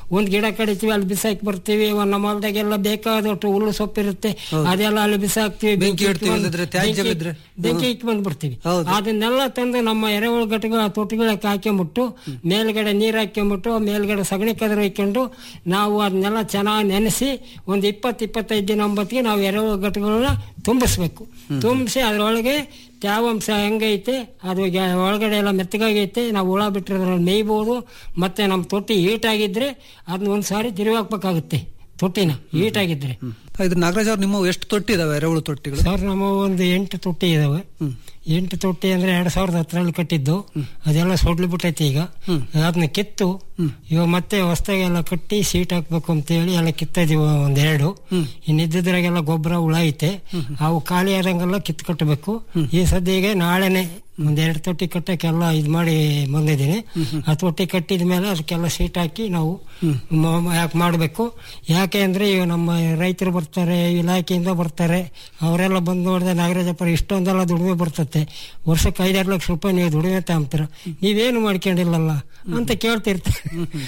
ಒಂದ್ ಗಿಡ ಕಡಿತೀವಿ ಅಲ್ಲಿ ಬಿಸಾಕಿ ಬರ್ತೀವಿ ಒಂದ್ ನಮ್ಮ ಹೊಲ್ದಾಗೆಲ್ಲ ಬೇಕಾದಷ್ಟು ಹುಲ್ಲು ಸೊಪ್ಪಿರುತ್ತೆ ಅದೆಲ್ಲ ಅಲ್ಲಿ ಬಿಸಾಕ್ತಿವಿ ಬೆಂಕಿ ಇಡ್ತೀವಿ, ಇಟ್ಕೊಂಡು- ಇಲ್ಲದ್ರೆ ತ್ಯಾಜ್ಯ ಬೆಂಕಿ- ಬಿದ್ರೆ. ಬೆಂಕಿ ಇಟ್ಕೊಂಡ್ ಬರ್ತೀವಿ ಅದನ್ನೆಲ್ಲ ತಂದು ನಮ್ಮ ಎರೆಹುಳು ಘಟಕ ತೊಟ್ಟಿಗಳಕ್ಕೆ ಹಾಕೊಂಬಿಟ್ಟು ಮೇಲ್ಗಡೆ ನೀರ್ ಹಾಕೊಂಬಿಟ್ಟು ಮೇಲ್ಗಡೆ ಸಗಣಿ ಕದ್ರ ಹಾಕೊಂಡು ನಾವು ಅದನ್ನೆಲ್ಲ ಚೆನ್ನಾಗಿ ನೆನೆಸಿ ಒಂದು ಇಪ್ಪತ್ತು ಇಪ್ಪತ್ತೈದು ದಿನ ಒಂಬತ್ತಿಗೆ ನಾವು ಎರೆಹುಳು ಘಟಕಗಳನ್ನ ತುಂಬಿಸ್ಬೇಕು ತುಂಬಿಸಿ ಅದ್ರೊಳಗೆ ತ್ಯಾವಾಂಶ ಹೆಂಗೈತೆ ಅದು ಗ- ಒಳಗಡೆ ಎಲ್ಲ ಮೆತ್ತಗಾಗೈತೆ ನಾವು ಹುಳ ಬಿಟ್ಟಿರೋದ್ರಲ್ಲಿ ಮೇಯ್ಬೋದು ಮತ್ತೆ ನಮ್ಮ ತೊಟ್ಟಿ ಹೀಟಾಗಿದ್ರೆ ಅದನ್ನ ಒಂದ್ಸಾರಿ ತಿರುವಾಕ್ಬೇಕಾಗುತ್ತೆ ತೊಟ್ಟಿನ ಹೀಟಾಗಿದ್ರೆ ಇದು ನಾಗರಾಜ್ ಅವ್ರು ನಿಮ್ಮ ಎಷ್ಟು ತೊಟ್ಟಿ ಇದಾವೆ ಎರೆಹುಳು ತೊಟ್ಟಿಗಳು ಸರ್ ನಮ್ಮ ಒಂದು ಎಂಟು ತೊಟ್ಟಿ ಇದಾವೆ ಎಂಟು ತೊಟ್ಟಿ ಅಂದ್ರೆ ಎರಡ್ ಸಾವಿರದ ಹತ್ತರಲ್ಲಿ ಕಟ್ಟಿದ್ದು ಅದೆಲ್ಲ ಸೊಡ್ಲು ಬಿಟ್ಟೈತಿ ಈಗ ಅದನ್ನ ಕಿತ್ತು ಇವಾಗ ಮತ್ತೆ ಹೊಸ್ದಾಗೆಲ್ಲ ಕಟ್ಟಿ ಸೀಟ್ ಹಾಕ್ಬೇಕು ಅಂತ ಹೇಳಿ ಎಲ್ಲ ಕಿತ್ತದಿವ ಒಂದೆರಡು ಇನ್ನಿದ್ದಿದ್ರಾಗೆಲ್ಲ ಗೊಬ್ಬರ ಹುಳ ಐತೆ ಅವು ಖಾಲಿ ಆದಂಗೆಲ್ಲ ಕಿತ್ತು ಕಟ್ಟಬೇಕು ಈ ಸದ್ಯಗೆ ನಾಳೆನೆ ಒಂದೆರಡು ತೊಟ್ಟಿ ಕಟ್ಟಕ್ಕೆಲ್ಲ ಇದು ಮಾಡಿ ಬಂದಿದ್ದೀನಿ ಆ ತೊಟ್ಟಿ ಕಟ್ಟಿದ ಮೇಲೆ ಅದಕ್ಕೆಲ್ಲ ಸೀಟ್ ಹಾಕಿ ನಾವು ಮ- ಯಾಕೆ ಮಾಡಬೇಕು ಯಾಕೆ ಅಂದ್ರೆ ಈಗ ನಮ್ಮ ರೈತರು ಬರ್ತಾರೆ ಇಲಾಖೆಯಿಂದ ಬರ್ತಾರೆ ಅವರೆಲ್ಲ ಬಂದು ನೋಡಿದ್ರೆ ನಾಗರಾಜಪ್ಪರ ಇಷ್ಟೊಂದೆಲ್ಲ ದುಡಿಮೆ ಬರ್ತತೆ ವರ್ಷಕ್ಕೆ ಐದಾರು ಲಕ್ಷ ರೂಪಾಯಿ ನೀವು ದುಡಿಮೆ ತಗೊಂತೀರ ನೀವೇನು ಮಾಡ್ಕೊಂಡಿಲ್ಲಲ್ಲ ಅಂತ ಕೇಳ್ತಿರ್ತಾರೆ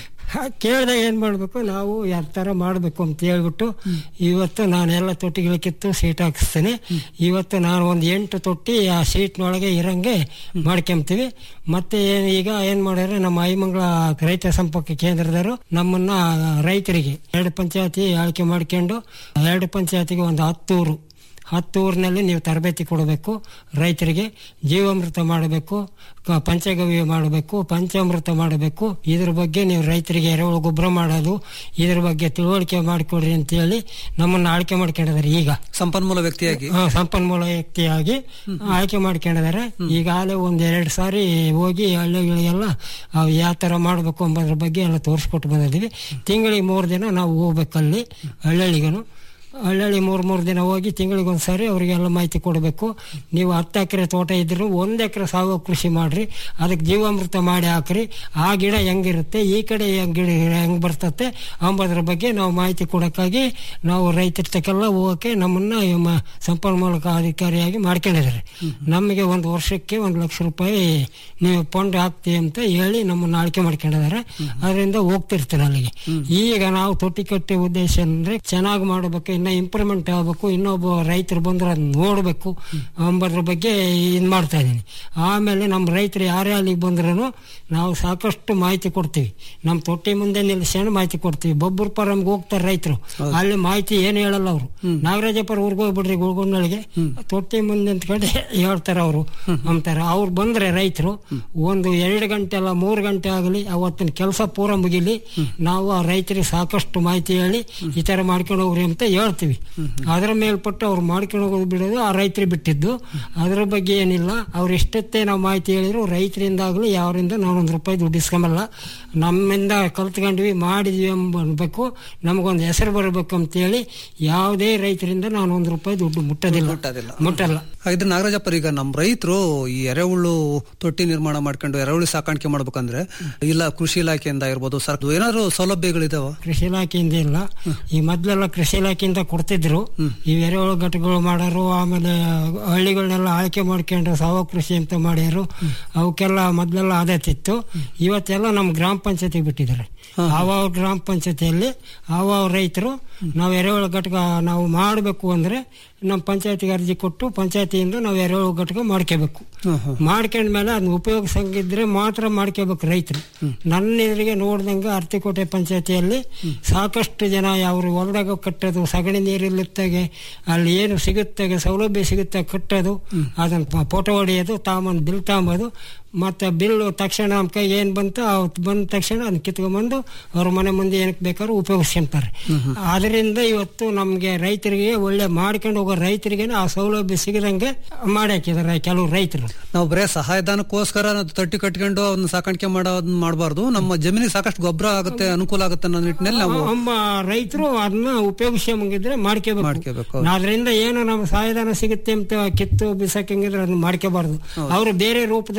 ಕೇಳಿದಾಗ ಏನ್ ಮಾಡ್ಬೇಕು ನಾವು ಯಾವ ತರ ಮಾಡ್ಬೇಕು ಅಂತ ಹೇಳ್ಬಿಟ್ಟು ಇವತ್ತು ನಾನೆಲ್ಲ ತೊಟ್ಟಿಗಳು ಕಿತ್ತು ಸೀಟ್ ಹಾಕಿಸ್ತೇನೆ ಇವತ್ತು ನಾನು ಒಂದು ಎಂಟು ತೊಟ್ಟಿ ಆ ಸೀಟ್ನೊಳಗೆ ಇರಂಗೆ ಮಾಡ್ಕೊಂತೀವಿ ಮತ್ತೆ ಏನ್- ಈಗ ಏನ್ ಮಾಡ್ಯಾರ ನಮ್ಮ ಐಮಂಗಳ ರೈತ ಸಂಪರ್ಕ ಕೇಂದ್ರದವರು ನಮ್ಮನ್ನ ರೈತರಿಗೆ ಎರಡು ಪಂಚಾಯತಿ ಆಯ್ಕೆ ಮಾಡ್ಕೊಂಡು ಎರಡು ಪಂಚಾಯತಿಗೆ ಒಂದು ಹತ್ತೂರು ಹತ್ತು ಊರಿನಲ್ಲಿ ನೀವು ತರಬೇತಿ ಕೊಡಬೇಕು ರೈತರಿಗೆ ಜೀವಾಮೃತ ಮಾಡಬೇಕು ಕ- ಪಂಚಗವ್ಯ ಮಾಡಬೇಕು ಪಂಚಾಮೃತ ಮಾಡಬೇಕು ಇದ್ರ ಬಗ್ಗೆ ನೀವು ರೈತರಿಗೆ ಎರೆಹುಳು ಗೊಬ್ಬರ ಮಾಡೋದು ಇದ್ರ ಬಗ್ಗೆ ತಿಳುವಳಿಕೆ ಮಾಡಿಕೊಡ್ರಿ ಅಂತೇಳಿ ನಮ್ಮನ್ನು ಆಯ್ಕೆ ಮಾಡ್ಕೊಂಡಿದ್ದಾರೆ ಈಗ ಸಂಪನ್ಮೂಲ ವ್ಯಕ್ತಿಯಾಗಿ ಆ, ಸಂಪನ್ಮೂಲ ವ್ಯಕ್ತಿಯಾಗಿ ಆಯ್ಕೆ ಮಾಡ್ಕೊಂಡಿದ್ದಾರೆ ಈಗಾಗಲೇ ಒಂದ್ ಎರಡು ಸಾರಿ ಹೋಗಿ ಹಳ್ಳಿಗಳಿಗೆಲ್ಲ ಅವು ಯಾವ ತರ ಮಾಡಬೇಕು ಎಂಬುದ್ರ ಬಗ್ಗೆ ಎಲ್ಲ ತೋರಿಸ್ಕೊಟ್ಟು ಬಂದಿದ್ದೀವಿ ತಿಂಗಳಿಗೆ ಮೂರು ದಿನ ನಾವು ಹೋಗ್ಬೇಕಲ್ಲಿ ಹಳ್ಳಿಗಳಿಗೂ ಹಳ್ಳಿ ಮೂರು ಮೂರು ದಿನ ಹೋಗಿ ತಿಂಗಳಿಗೆ ಒಂದ್ಸಾರಿ ಅವರಿಗೆಲ್ಲ ಮಾಹಿತಿ ಕೊಡಬೇಕು ನೀವು ಹತ್ತು ಎಕರೆ ತೋಟ ಇದ್ರು ಒಂದು ಎಕರೆ ಸಾವಯವ ಕೃಷಿ ಮಾಡ್ರಿ ಅದಕ್ಕೆ ಜೀವಾಮೃತ ಮಾಡಿ ಹಾಕ್ರಿ ಆ ಗಿಡ ಹೆಂಗಿರುತ್ತೆ ಈ ಕಡೆ ಹೆಂಗ್ ಗಿಡ ಹೆಂಗ್ ಬರ್ತತೆ ಅಂಬೋದ್ರ ಬಗ್ಗೆ ನಾವು ಮಾಹಿತಿ ಕೊಡೋಕ್ಕಾಗಿ ನಾವು ರೈತರ ತಕ್ಕೆಲ್ಲ ಹೋಗಕ್ಕೆ ನಮ್ಮನ್ನ ಈ ಮ- ಸಂಪನ್ಮೂಲಕ ಅಧಿಕಾರಿಯಾಗಿ ಮಾಡ್ಕೊಂಡಿದ್ದಾರೆ ನಮಗೆ ಒಂದು ವರ್ಷಕ್ಕೆ ಒಂದು ಲಕ್ಷ ರೂಪಾಯಿ ನೀವು ಫಂಡ್ ಹಾಕ್ತೀವಿ ಅಂತ ಹೇಳಿ ನಮ್ಮನ್ನ ಆಯ್ಕೆ ಮಾಡ್ಕೊಂಡಿದ್ದಾರೆ ಅದರಿಂದ ಹೋಗ್ತಿರ್ತಾರೆ ಅಲ್ಲಿಗೆ ಈಗ ನಾವು ತೊಟ್ಟಿ ಕಟ್ಟೆ ಉದ್ದೇಶ ಅಂದ್ರೆ ಚೆನ್ನಾಗಿ ಮಾಡಬೇಕು ಇನ್ನ ಇಂಪ್ರೂವ್ಮೆಂಟ್ ಆಗಬೇಕು ಇನ್ನೊಬ್ಬ ರೈತರು ಬಂದ್ರೆ ಅದನ್ನ ನೋಡಬೇಕು ಎಂಬುದ್ರ ಬಗ್ಗೆ ಇದು ಮಾಡ್ತಾ ಇದ್ದೀನಿ ಆಮೇಲೆ ನಮ್ಮ ರೈತರು ಯಾರೇ ಅಲ್ಲಿಗೆ ಬಂದ್ರೂ ನಾವು ಸಾಕಷ್ಟು ಮಾಹಿತಿ ಕೊಡ್ತೀವಿ ನಮ್ಮ ತೊಟ್ಟಿ ಮುಂದೆ ನಿಲ್ಲಿಸ್ಕೊಂಡು ಮಾಹಿತಿ ಕೊಡ್ತೀವಿ ಬೊಬ್ಬರ ಫಾರಮ್ಗೆ ಹೋಗ್ತಾರೆ ರೈತರು ಅಲ್ಲಿ ಮಾಹಿತಿ ಏನು ಹೇಳಲ್ಲ ಅವರು ನಾಗರಾಜಪ್ಪರ ಊರಿಗೆ ಹೋಗ್ಬಿಡ್ರಿ ಗುಳ್ಗೊಂಡಳಿಗೆ ತೊಟ್ಟಿ ಮುಂದೆ ನಿಂತ್ಕೊಂಡು ಹೇಳ್ತಾರೆ ಅವರು ಅಂತಾರೆ ಅವ್ರು ಬಂದ್ರೆ ರೈತರು ಒಂದು ಎರಡು ಗಂಟೆ ಅಲ್ಲ ಮೂರು ಗಂಟೆ ಆಗಲಿ ಅವತ್ತಿನ ಕೆಲಸ ಪೂರ ಮುಗಿಲಿ ನಾವು ಆ ರೈತರಿಗೆ ಸಾಕಷ್ಟು ಮಾಹಿತಿ ಹೇಳಿ ಈ ತರ ಮಾಡ್ಕೊಂಡು ಹೋಗ್ರಿ ಅಂತ ಹೇಳ್ತೀವಿ ಅದರ ಮೇಲ್ಪಟ್ಟು ಅವ್ರು ಮಾಡ್ಕೊಂಡು ಹೋಗೋದು ಬಿಡೋದು ಆ ರೈತರಿಗೆ ಬಿಟ್ಟಿದ್ದು ಅದ್ರ ಬಗ್ಗೆ ಏನಿಲ್ಲ ಅವ್ರು ಎಷ್ಟೊತ್ತೇ ನಾವು ಮಾಹಿತಿ ಹೇಳಿದ್ರು ರೈತರಿಂದ ಆಗಲಿ ಯಾವರಿಂದ ನಾನೊಂದು ರೂಪಾಯಿ ದುಡ್ಡು ಇಸ್ಕೊಂಬಲ್ಲ ನಮ್ಮಿಂದ ಕಲ್ತ್ಕೊಂಡ್ವಿ ಮಾಡಿದ್ವಿ ಅನ್ಬೇಕು ನಮಗೊಂದು ಹೆಸರು ಬರಬೇಕು ಅಂತೇಳಿ ಯಾವುದೇ ರೈತರಿಂದ ನಾನು ಒಂದು ರೂಪಾಯಿ ದುಡ್ಡು ಮುಟ್ಟೋದಿಲ್ಲ ಮುಟ್ಟಲ್ಲ ಹಾಗಿದ್ರೆ ನಾಗರಾಜಪ್ಪರ್ ಈಗ ನಮ್ಮ ರೈತರು ಈ ಎರೆಹುಳು ತೊಟ್ಟಿ ನಿರ್ಮಾಣ ಮಾಡ್ಕೊಂಡು ಎರೆಹುಳು ಸಾಕಾಣಿಕೆ ಮಾಡ್ಬೇಕಂದ್ರೆ ಇಲ್ಲ ಕೃಷಿ ಇಲಾಖೆಯಿಂದ ಇರ್ಬೋದು ಸರ್ ಏನಾದ್ರು ಸೌಲಭ್ಯಗಳಿದಾವ ಕೃಷಿ ಇಲಾಖೆಯಿಂದ ಇಲ್ಲ ಈ ಮೊದ್ಲೆಲ್ಲ ಕೃಷಿ ಇಲಾಖೆಯಿಂದ ಕೊಡ್ತಿದ್ರು ಈ ಎರೆಹುಳು ಘಟಕಗಳು ಮಾಡೋರು ಆಮೇಲೆ ಹಳ್ಳಿಗಳನ್ನೆಲ್ಲ ಆಯ್ಕೆ ಮಾಡ್ಕೊಂಡು ಸಾವಯವ ಕೃಷಿ ಅಂತ ಮಾಡ್ಯಾರು ಅವಕ್ಕೆಲ್ಲ ಮೊದ್ಲೆಲ್ಲ ಆದತ್ತಿತ್ತು ಇವತ್ತೆಲ್ಲ ನಮ್ಮ ಗ್ರಾಮ ಪಂಚಾಯತಿಗೆ ಬಿಟ್ಟಿದ್ದಾರೆ ಆವಾವ ಗ್ರಾಮ ಪಂಚಾಯತಿಯಲ್ಲಿ ಆವಾವ ರೈತರು ನಾವು ಎರೆಹುಳು ಘಟಕ ನಾವು ಮಾಡಬೇಕು ಅಂದ್ರೆ ನಮ್ಮ ಪಂಚಾಯತಿಗೆ ಅರ್ಜಿ ಕೊಟ್ಟು ಪಂಚಾಯತಿಯಿಂದ ನಾವು ಎರೆಹುಳು ಘಟಕ ಮಾಡ್ಕೋಬೇಕು ಮಾಡ್ಕೊಂಡ್ಮೇಲೆ ಅದನ್ನ ಉಪಯೋಗಿಸಂಗಿದ್ರೆ ಮಾತ್ರ ಮಾಡ್ಕೋಬೇಕು ರೈತರು ನನ್ನ ಎದುರಿಗೆ ನೋಡ್ದಂಗೆ ಅರ್ತಿಕೋಟೆ ಪಂಚಾಯತಿಯಲ್ಲಿ ಸಾಕಷ್ಟು ಜನ ಅವರು ಹೊಲದಾಗ ಕಟ್ಟೋದು ಸಗಣಿ ನೀರಿಲ್ಲಿತ್ತಾಗೆ ಅಲ್ಲಿ ಏನು ಸಿಗುತ್ತಾಗೆ ಸೌಲಭ್ಯ ಸಿಗುತ್ತೆ ಕಟ್ಟೋದು ಅದನ್ನ ಫೋಟೋ ಹೊಡೆಯೋದು ತಾಮಂದು ಬಿಲ್ ತಗೊಂಬೋದು ಮತ್ತೆ ಬಿಲ್ ತಕ್ಷಣ ನಮ್ಮ ಕೈಗೆ ಏನ್ ಬಂತು ಅವತ್ತು ಬಂದ ತಕ್ಷಣ ಅದನ್ನ ಕಿತ್ಕೊಂಡ್ಬಂದು ಅವ್ರ ಮನೆ ಮುಂದೆ ಏನಕ್ಕೆ ಬೇಕಾದ್ರೂ ಉಪಯೋಗಿಸ್ಕೊಂತಾರೆ ಅದರಿಂದ ಇವತ್ತು ನಮ್ಗೆ ರೈತರಿಗೆ ಒಳ್ಳೆ ಮಾಡ್ಕೊಂಡು ಹೋಗೋ ರೈತರಿಗೆ ಆ ಸೌಲಭ್ಯ ಸಿಗದಂಗೆ ಮಾಡಿ ಹಾಕಿದ್ದಾರೆ ಕೆಲವು ರೈತರು ನಾವು ಬರೇ ಸಹಾಯಧನಕ್ಕೋಸ್ಕರ ನಾವು ತೊಟ್ಟಿ ಕಟ್ಕೊಂಡು ಅದನ್ನ ಸಾಕಾಣಿಕೆ ಮಾಡೋದನ್ನ ಮಾಡಬಾರ್ದು ನಮ್ಮ ಜಮೀನಿಗೆ ಸಾಕಷ್ಟು ಗೊಬ್ಬರ ಆಗುತ್ತೆ ಅನುಕೂಲ ಆಗುತ್ತೆ ಅನ್ನೋ ನಿಟ್ಟಿನಲ್ಲಿ ನಾವು ನಮ್ಮ ರೈತರು ಅದನ್ನ ಉಪಯೋಗಿಸ್ಕೊಂಬಂಗಿದ್ರೆ ಮಾಡ್ಕೋಬೇಕು ಮಾಡ್ಕೋಬೇಕು ಅದರಿಂದ ಏನು ನಮ್ಮ ಸಹಾಯಧನ ಸಿಗುತ್ತೆ ಅಂತ ಕಿತ್ತು ಬಿಸಾಕಂಗಿದ್ರೆ ಅದನ್ನ ಮಾಡ್ಕೋಬಾರ್ದು ಅವರು ಬೇರೆ ರೂಪದಲ್ಲಿ ಏನೋ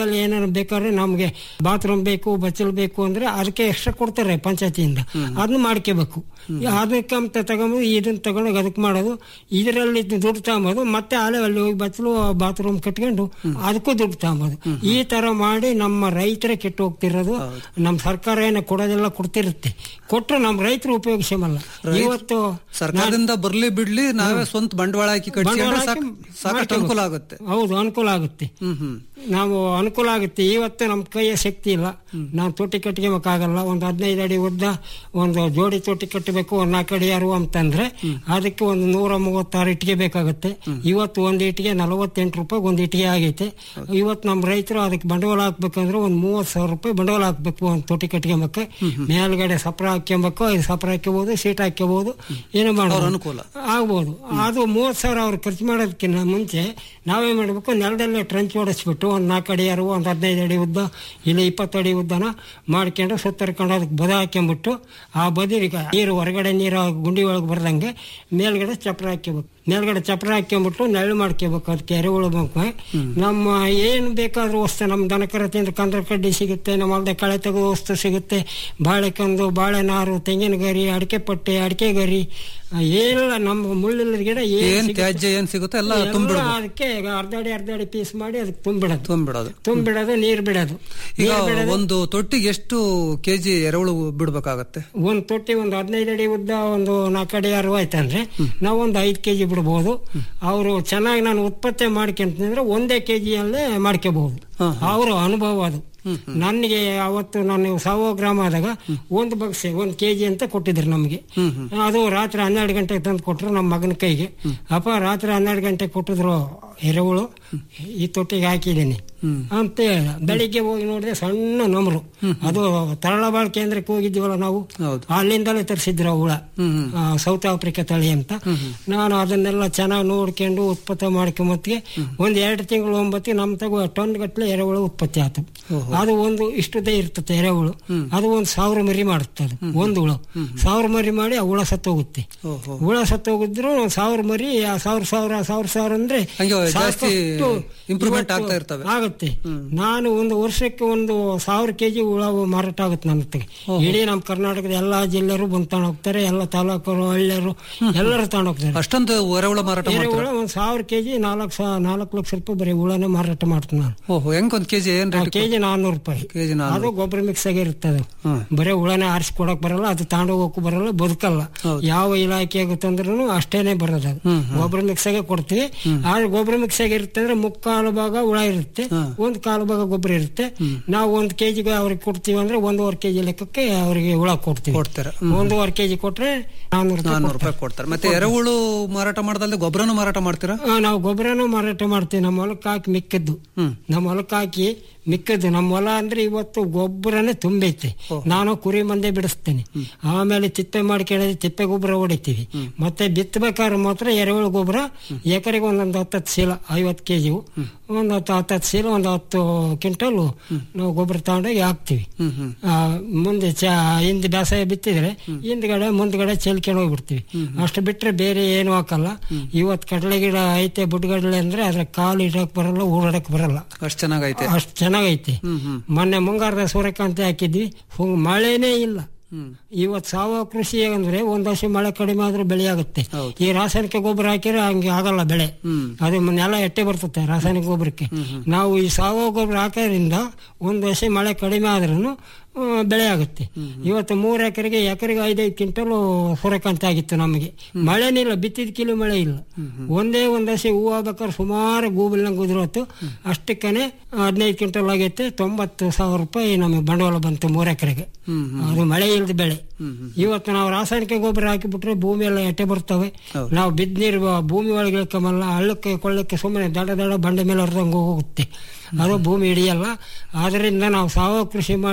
ಏನಾದ್ರು ಬೇಕಾದ್ರೆ ನಮ್ಗೆ ಬಾತ್ರೂಮ್ ಬೇಕು ಬಚ್ಚಲ್ ಬೇಕು ಅಂದ್ರೆ ಅದಕ್ಕೆ ಎಕ್ಸ್ಟ್ರಾ ಕೊಡ್ತಾರೆ ಪಂಚಾಯತಿಯಿಂದ ಅದನ್ನ ಮಾಡ್ಕೋಬೇಕು ಅದಕ್ಕಂತ ತಗೊಂಡು ಇದನ್ನ ತಗೊಂಡೋಗಿ ಅದಕ್ಕೆ ಮಾಡೋದು ಇದರಲ್ಲಿ ದುಡ್ಡು ತಗೊಂಬೋದು ಮತ್ತೆ ಅಲೆ ಅಲ್ಲಿ ಹೋಗಿ ಬಚ್ಚಲು ಬಾತ್ರೂಮ್ ಕಟ್ಕೊಂಡು ಅದಕ್ಕೂ ದುಡ್ಡು ತಗೊಂಬೋದು ಈ ತರ ಮಾಡಿ ನಮ್ಮ ರೈತರೇ ಕೆಟ್ಟು ಹೋಗ್ತಿರೋದು ನಮ್ಮ ಸರ್ಕಾರ ಏನೋ ಕೊಡೋದೆಲ್ಲ ಕೊಡ್ತಿರುತ್ತೆ ಕೊಟ್ಟರು ನಮ್ಮ ರೈತರು ಉಪಯೋಗಿಸಮಲ್ಲ ಇವತ್ತು ಸರ್ಕಾರದಿಂದ ಬರ್ಲಿ ಬಿಡ್ಲಿ ನಾವೇ ಸ್ವಂತ ಬಂಡವಾಳ ಹಾಕಿ ಕಟ್ಸಿದ್ರೆ ಬಂಡವಾಳ ಸಾಕ್- ಹಾಕಿ ಸಾಕಷ್ಟು ಅನುಕೂಲ ಆಗುತ್ತೆ ಹೌದು ಅನುಕೂಲ ಆಗುತ್ತೆ ಹ್ಮ್ ಹ್ಮ್ ನಾವು ಅನುಕೂಲ ಆಗುತ್ತೆ ಇವತ್ತು ನಮ್ಮ ಕೈಯ ಶಕ್ತಿ ಇಲ್ಲ ನಾವು ತೊಟ್ಟಿ ಕಟ್ಕೊಬೇಕಾಗಲ್ಲ ಒಂದು ಹದಿನೈದು ಅಡಿ ಉದ್ದ ಒಂದು ಜೋಡಿ ತೊಟ್ಟಿ ಕಟ್ಟಬೇಕು ಒಂದು ನಾಲ್ಕು ಅಡಿ ಅರು ಅಂತಂದ್ರೆ ಅದಕ್ಕೆ ಒಂದು ನೂರ ಮೂವತ್ತಾರು ಇಟ್ಟಿಗೆ ಬೇಕಾಗುತ್ತೆ ಇವತ್ತು ಒಂದು ಇಟ್ಟಿಗೆ ನಲವತ್ತೆಂಟು ರೂಪಾಯಿ ಒಂದು ಇಟ್ಟಿಗೆ ಆಗೈತೆ ಇವತ್ತು ನಮ್ಮ ರೈತರು ಅದಕ್ಕೆ ಬಂಡವಾಳ ಹಾಕ್ಬೇಕಂದ್ರೆ ಒಂದು ಮೂವತ್ತು ಸಾವಿರ ರೂಪಾಯಿ ಬಂಡವಾಳ ಹಾಕ್ಬೇಕು ಒಂದು ತೊಟ್ಟಿ ಕಟ್ಕೊಬೇಕು ಮೇಲ್ಗಡೆ ಸಪ್ರ ಹಾಕ್ಕೊಬೇಕು ಐದು ಸಪ್ರ ಹಾಕ್ಕೋಬಹುದು ಸೀಟ್ ಹಾಕ್ಕೋಬಹುದು ಏನು ಮಾಡೋದು ಅನುಕೂಲ. ಆಗ್ಬೋದು ಅದು ಮೂವತ್ತು ಸಾವಿರ ಅವ್ರು ಖರ್ಚು ಮಾಡೋದಕ್ಕಿಂತ ಮುಂಚೆ ನಾವೇ ಮಾಡಬೇಕು ನೆಲದಲ್ಲೇ ಟ್ರಂಚ್ ಹೊಡೆಸ್ಬಿಟ್ಟು ಒಂದು ನಾಲ್ಕು ಅಡಿ ಅರು ಒಂದು ಹದಿನೈದು ಅಡಿ ಉದ್ದ ಇಲ್ಲ ಇಪ್ಪತ್ತು ಅಡಿ ಉದ್ದನ ಮಾಡ್ಕೊಂಡು ಸುತ್ತರ್ಕೊಂಡು ಅದಕ್ಕೆ ಬದ ಹಾಕ್ಕೊಂಬಿಟ್ಟು ಆ ಬದಿಗೆ ನೀರು ಹೊರಗಡೆ ನೀರು ಗುಂಡಿ ಒಳಗೆ ಬರ್ದಂಗೆ ಮೇಲ್ಗಡೆ ಚಪ್ರ ಹಾಕ್ಕೋಬೇಕು ಮೇಲ್ಗಡೆ ಚಪ್ರ ಹಾಕ್ಕೊಂಬಿಟ್ಟು ನೆರಳು ಮಾಡ್ಕೋಬೇಕು ಅದಕ್ಕೆ ಎರೆಹುಳು ಬೇಕು ನಮ್ಮ ಏನು ಬೇಕಾದ್ರೂ ವಸ್ತು ನಮ್ಮ ದನಕರ ತಿಂದ್ರೆ ಕಂದ್ರ ಕಡ್ಡಿ ಸಿಗುತ್ತೆ ನಮ್ಮ ಹೊಲ್ದ ಕಳೆ ತೆಗೆದು ವಸ್ತು ಸಿಗುತ್ತೆ ಬಾಳೆಕಂದು ಬಾಳೆನಾರು ತೆಂಗಿನ ಗರಿ ಅಡಿಕೆ ಪಟ್ಟೆ ಅಡಿಕೆ ಗರಿ ಆ, ಏನಿಲ್ಲ ನಮ್ಮ ಮುಳ್ಳಿಲ್ಲದ ಗಿಡ ಏನ್ ಏನ್ ತ್ಯಾಜ್ಯ ಏನ್ ಸಿಗುತ್ತೆ ಎಲ್ಲ ಎಲ್ಲ ತುಂಬಿಡೋದು ಅದಕ್ಕೆ ಈಗ ಅರ್ಧ ಅಡಿ ಅರ್ಧ ಅಡಿ ಪೀಸ್ ಮಾಡಿ ಅದಕ್ಕೆ ತುಂಬಿಡೋದು ತುಂಬಿಡೋದು ತುಂಬಿಡೋದು ನೀರು ಬಿಡೋದು ಈಗ ನೀರು ಬಿಡೋದು ಒಂದು ತೊಟ್ಟಿಗೆ ಎಷ್ಟು ಕೆಜಿ ಎರೆಹುಳು ಬಿಡ್ಬೇಕಾಗತ್ತೆ ಒಂದು ತೊಟ್ಟಿ ಒಂದು ಹದಿನೈದು ಅಡಿ ಉದ್ದ ಒಂದು ನಾಲ್ಕು ಅಡಿ ಅರಿವು ಆಯ್ತಂದ್ರೆ ನಾವು ಒಂದು ಐದು ಕೆ ಜಿ ಬಿಡ್ಬೋದು ಅವರು ಚೆನ್ನಾಗಿ ನಾನು ಉತ್ಪತ್ತಿ ಮಾಡ್ಕೊಂತಂದ್ರೆ ಒಂದೇ ಕೆ ಜಿಯಲ್ಲೇ ಮಾಡ್ಕೋಬಹುದು ಅವರ ಅನುಭವ ಅದು ನನಗೆ ಅವತ್ತು ನಾನು ಸಾವೋ ಗ್ರಾಮ ಆದಾಗ ಒಂದು ಬಗ್ಸೆ ಒಂದು ಕೆ ಜಿ ಅಂತ ಕೊಟ್ಟಿದ್ರು ನಮಗೆ ಅದು ರಾತ್ರಿ ಹನ್ನೆರಡು ಗಂಟೆಗೆ ತಂದು ಕೊಟ್ಟರು ನಮ್ಮ ಮಗನ ಕೈಗೆ ಅಪ್ಪ ರಾತ್ರಿ ಹನ್ನೆರಡು ಗಂಟೆಗೆ ಕೊಟ್ಟಿದ್ರು ಎರೆಹುಳು ಈ ತೊಟ್ಟಿಗೆ ಹಾಕಿದ್ದೀನಿ ಅಂತ ಹೇಳ್ದ ಬೆಳಿಗ್ಗೆ ಹೋಗಿ ನೋಡಿದ್ರೆ ಸಣ್ಣ ನಮರು ಅದು ತರಳಬಾಳ್ ಕೇಂದ್ರಕ್ಕೆ ಹೋಗಿದ್ದೀವಲ್ಲ ನಾವು ಹೌದು. ಅಲ್ಲಿಂದಲೇ ತರಿಸಿದ್ರು ಆ ಹುಳ ಆ, ಸೌತ್ ಆಫ್ರಿಕಾ ತಳಿ ಅಂತ ನಾನು ಅದನ್ನೆಲ್ಲ ಚೆನ್ನಾಗಿ ನೋಡ್ಕೊಂಡು ಉತ್ಪತ್ತಿ ಮಾಡ್ಕೊಂಬತ್ತಿಗೆ ಒಂದ್ ಎರಡು ತಿಂಗಳು ಒಂಬತ್ತಿಗೆ ನಮ್ಮ ತಗೋ ಟನ್ ಗಟ್ಟಲೆ ಎರೆಹುಳು ಉತ್ಪತ್ತಿ ಆಯ್ತು ಅದು ಒಂದು ಇಷ್ಟುದೇ ಇರ್ತದೆ ಎರೆಹುಳು ಅದು ಒಂದು ಸಾವಿರ ಮರಿ ಮಾಡುತ್ತೆ ಅದು ಒಂದು ಹುಳು ಸಾವಿರ ಮರಿ ಮಾಡಿ ಆ ಹುಳ ಸತ್ತೋಗುತ್ತೆ ಓಹೋ ಹುಳ ಸತ್ತೋಗಿದ್ರು ಸಾವಿರ ಮರಿ ಆ ಸಾವಿರ ಸಾವಿರ ಸಾವಿರ ಸಾವಿರ ಅಂದ್ರೆ ಹಂಗೆ ಜಾಸ್ತಿ ಸಾಕಷ್ಟು ಇಂಪ್ರೂವ್ಮೆಂಟ್ ಇವತ್ತು ಆಗ್ತಾ ಇರ್ತವೆ ಆಗುತ್ತೆ ನಾನು ಒಂದು ವರ್ಷಕ್ಕೆ ಒಂದು ಸಾವಿರ ಕೆಜಿ ಹುಳ ಮಾರಾಟ ಆಗುತ್ತೆ ನನ್ನ ಹತ್ತಿಗೆ ಇಡೀ ನಮ್ಮ ಕರ್ನಾಟಕದ ಎಲ್ಲಾ ಜಿಲ್ಲೆರು ಬಂದು ತಗೊಂಡು ಹೋಗ್ತಾರೆ ಎಲ್ಲ ತಾಲೂಕರು ಹಳ್ಳಿಯರು ಎಲ್ಲರೂ ತಗೊಂಡು ಹೋಗ್ತಾರೆ ಅಷ್ಟೊಂದು ಎರೆಹುಳ ಮಾರಾಟ ಬೇರೆ ಮಾಡ್ತಾರೆ ಹುಳ ಒಂದ್ ಸಾವಿರ ಕೆಜಿ ನಾಲ್ಕು ಸಾ ನಾಲ್ಕು ಲಕ್ಷ ರೂಪಾಯಿ ಬರೀ ಹುಳನೇ ಮಾರಾಟ ಮಾಡ್ತೀನಿ ನಾನು ಓಹೋ ಹೆಂಗ್ ಒಂದ್ ಕೆಜಿ ಏನ್ ರೇಟ್ ಕೆಜಿ ನಾನ್ನೂರು ರೂಪಾಯಿ ಕೆಜಿ ನಾನು ಅದು ಗೊಬ್ಬರ ಮಿಕ್ಸ್ ಆಗಿರುತ್ತೆ ಅದು ಹ್ಮ್. ಬರೀ ಹುಳನೇ ಆರಿಸಿ ಕೊಡಕ್ ಬರಲ್ಲ ಅದು ತಗೊಂಡೋಗಕ್ಕೂ ಬರಲ್ಲ ಬದುಕಲ್ಲ ಯಾವ ಇಲಾಖೆಗೆ ತಂದ್ರೂ ಅಷ್ಟೇನೆ ಬರೋದು ಅದು ಗೊಬ್ಬರ ಮಿಕ್ಸ್ ಆಗಿ ಕೊಡ್ತೀವಿ ಆದ್ರೆ ಗೊಬ್ಬರ ಮಿಕ್ಸ್ ಆಗಿರುತ್ತೆ ಅಂದ್ರೆ ಮುಕ್ಕಾಲು ಭಾಗ ಹುಳ ಇರುತ್ತೆ ಒಂದ್ ಕಾಲು ಭಾಗ ಗೊಬ್ಬರ ಇರುತ್ತೆ ನಾವು ಒಂದ್ ಕೆಜಿಗೆ ಅವ್ರಿಗೆ ಕೊಡ್ತೀವಿ ಅಂದ್ರೆ ಒಂದೂವರೆ ಕೆಜಿ ಲೆಕ್ಕಕ್ಕೆ ಅವರಿಗೆ ಹುಳ ಕೊಡ್ತೀವಿ ಕೊಡ್ತಾರೆ ಒಂದೂವರೆ ಕೆಜಿ ಕೊಟ್ರೆ ನಾನ್ನೂರು ರೂಪಾಯಿ ನಾನ್ನೂರು ರೂಪಾಯಿ ಕೊಡ್ತಾರೆ ಮತ್ತೆ ಎರೆಹುಳು ಮಾರಾಟ ಮಾಡ್ದಲ್ದೆ ಗೊಬ್ಬರನು ಮಾರಾಟ ಮಾಡ್ತೀರಾ ಆ, ನಾವು ಗೊಬ್ಬರನೂ ಮಾರಾಟ ಮಾಡ್ತೀವಿ ನಮ್ಮ ಹೊಲಕ್ಕೆ ಹಾಕಿ ಮಿಕ್ಕದ್ದು ಹ್ಮ್. ನಮ್ಮ ಹೊಲಕ್ಕೆ ಹಾಕಿ ಮಿಕ್ಕದ್ದು ನಮ್ಮ ಹೊಲ ಅಂದ್ರೆ ಇವತ್ತು ಗೊಬ್ಬರನೇ ತುಂಬೈತೆ ನಾನು ಕುರಿ ಮಂದೆ ಬಿಡಿಸ್ತೇನೆ ಆಮೇಲೆ ತಿಪ್ಪೆ ಮಾಡ್ಕೊಳ್ಳೋದು ತಿಪ್ಪೆ ಗೊಬ್ಬರ ಹೊಡಿತೀವಿ ಮತ್ತೆ ಬಿತ್ತಬೇಕಾದ್ರೆ ಮಾತ್ರ ಎರೆಹುಳು ಗೊಬ್ಬರ ಎಕರೆಗೆ ಒಂದೊಂದು ಹತ್ತತ್ತು ಚೀಲ ಐವತ್ತು ಕೆ ಜಿವು ಒಂದು ಹತ್ತು ಹತ್ತತ್ತು ಚೀಲ ಒಂದು ಹತ್ತು ಕ್ವಿಂಟಲು ನಾವು ಗೊಬ್ಬರ ತಗೊಂಡೋಗಿ ಹಾಕ್ತಿವಿ ಹ್ಮ್ ಹ್ಮ್ ಆ, ಮುಂದೆ ಚ ಹಿಂದೆ ಬೇಸಾಯ ಬಿತ್ತಿದ್ರೆ ಹಿಂದ್ಗಡೆ ಮುಂದ್ಗಡೆ ಚೆಲ್ಕೊಂಡು ಹೋಗ್ಬಿಡ್ತೀವಿ ಅಷ್ಟು ಬಿಟ್ರೆ ಬೇರೆ ಏನು ಹಾಕಲ್ಲ ಇವತ್ತು ಕಡಲೆ ಗಿಡ ಐತೆ ಬುಡ್ಗಡಲೆ ಅಂದ್ರೆ ಅದ್ರ ಕಾಲು ಇಡಕ್ ಬರಲ್ಲ ಓಡಾಡಕ್ ಬರಲ್ಲ ಅಷ್ಟ್ ಚೆನ್ನಾಗೈತೆ ಅಷ್ಟು ಚೆನ್ನಾಗೈತೆ ಹ್ಮ್ ಹ್ಮ್ ಮೊನ್ನೆ ಮುಂಗಾರದ ಸೂರ್ಯಕಾಂತಿ ಹಾಕಿದ್ವಿ ಫುಲ್ ಮಳೆನೇ ಇಲ್ಲ ಹ್ಮ್ ಇವತ್ತು ಸಾವಯವ ಕೃಷಿ ಅಂದ್ರೆ ಒಂದ್ ವರ್ಷ ಮಳೆ ಕಡಿಮೆ ಆದ್ರೂ ಬೆಳೆ ಆಗುತ್ತೆ ಹೌದು. ಈ ರಾಸಾಯನಿಕ ಗೊಬ್ಬರ ಹಾಕಿದ್ರೆ ಹಂಗೆ ಆಗಲ್ಲ ಬೆಳೆ ಹ್ಮ್ ಅದು ನೆಲ ಎಟ್ಟೆ ಬರ್ತದೆ ರಾಸಾಯನಿಕ ಗೊಬ್ಬರಕ್ಕೆ ನಾವು ಈ ಸಾವಯವ ಗೊಬ್ಬರ ಹಾಕೋದ್ರಿಂದ ಒಂದು ವರ್ಷ ಮಳೆ ಕಡಿಮೆ ಆದ್ರೂ ಬೆಳೆ ಆಗುತ್ತೆ ಇವತ್ತು ಮೂರು ಎಕರೆಗೆ ಎಕರೆಗೆ ಐದೈದು ಕ್ವಿಂಟಲ್ ಸೂರ್ಯಕಾಂತಿ ಆಗಿತ್ತು ನಮಗೆ ಮಳೆನಿಲ್ಲ ಬಿತ್ತಿದ ಕಿಲೋ ಮಳೆ ಇಲ್ಲ ಒಂದೇ ಒಂದು ವರ್ಷ ಹೂ ಆಗ್ಬೇಕಾದ್ರೆ ಸುಮಾರು ಗೂಬಲ್ನಂಗೆ ಉದುರೋತು ಅಷ್ಟಕ್ಕನೆ ಹದಿನೈದು ಕ್ವಿಂಟಲ್ ಆಗೈತೆ ತೊಂಬತ್ತು ಸಾವಿರ ರೂಪಾಯಿ ನಮಗೆ ಬಂಡವಾಳ ಬಂತು ಮೂರು ಎಕರೆಗೆ ಹ್ಮ್ ಅದು ಮಳೆ ಇಲ್ಲದ ಬೆಳೆ ಹ್ಮ್ ಹ್ಮ್ ಇವತ್ತು ನಾವು ರಾಸಾಯನಿಕ ಗೊಬ್ಬರ ಹಾಕಿಬಿಟ್ರೆ ಭೂಮಿ ಎಲ್ಲ ಎಟ್ಟೆ ಬರ್ತವೆ ಹೌದು. ನಾವು ಬಿದ್ದ ನೀರು ಭೂಮಿ ಒಳಗೆ ಇಳ್ಕೊಂಬಲ್ಲ ಹಳ್ಳಕ್ಕೆ ಕೊಳ್ಳಕ್ಕೆ ಸುಮ್ಮನೆ ದಡ ದಡ ಬಂಡೆ ಮೇಲೆ ಹರಿದಂಗೆ ಹೋಗುತ್ತೆ ಅದು ಭೂಮಿ ಹಿಡಿಯಲ್ಲ ಆದ್ರಿಂದ ನಾವು ಸಾವಯವ ಕೃಷಿ ಮಾಡ್ಕೋಬೇಕು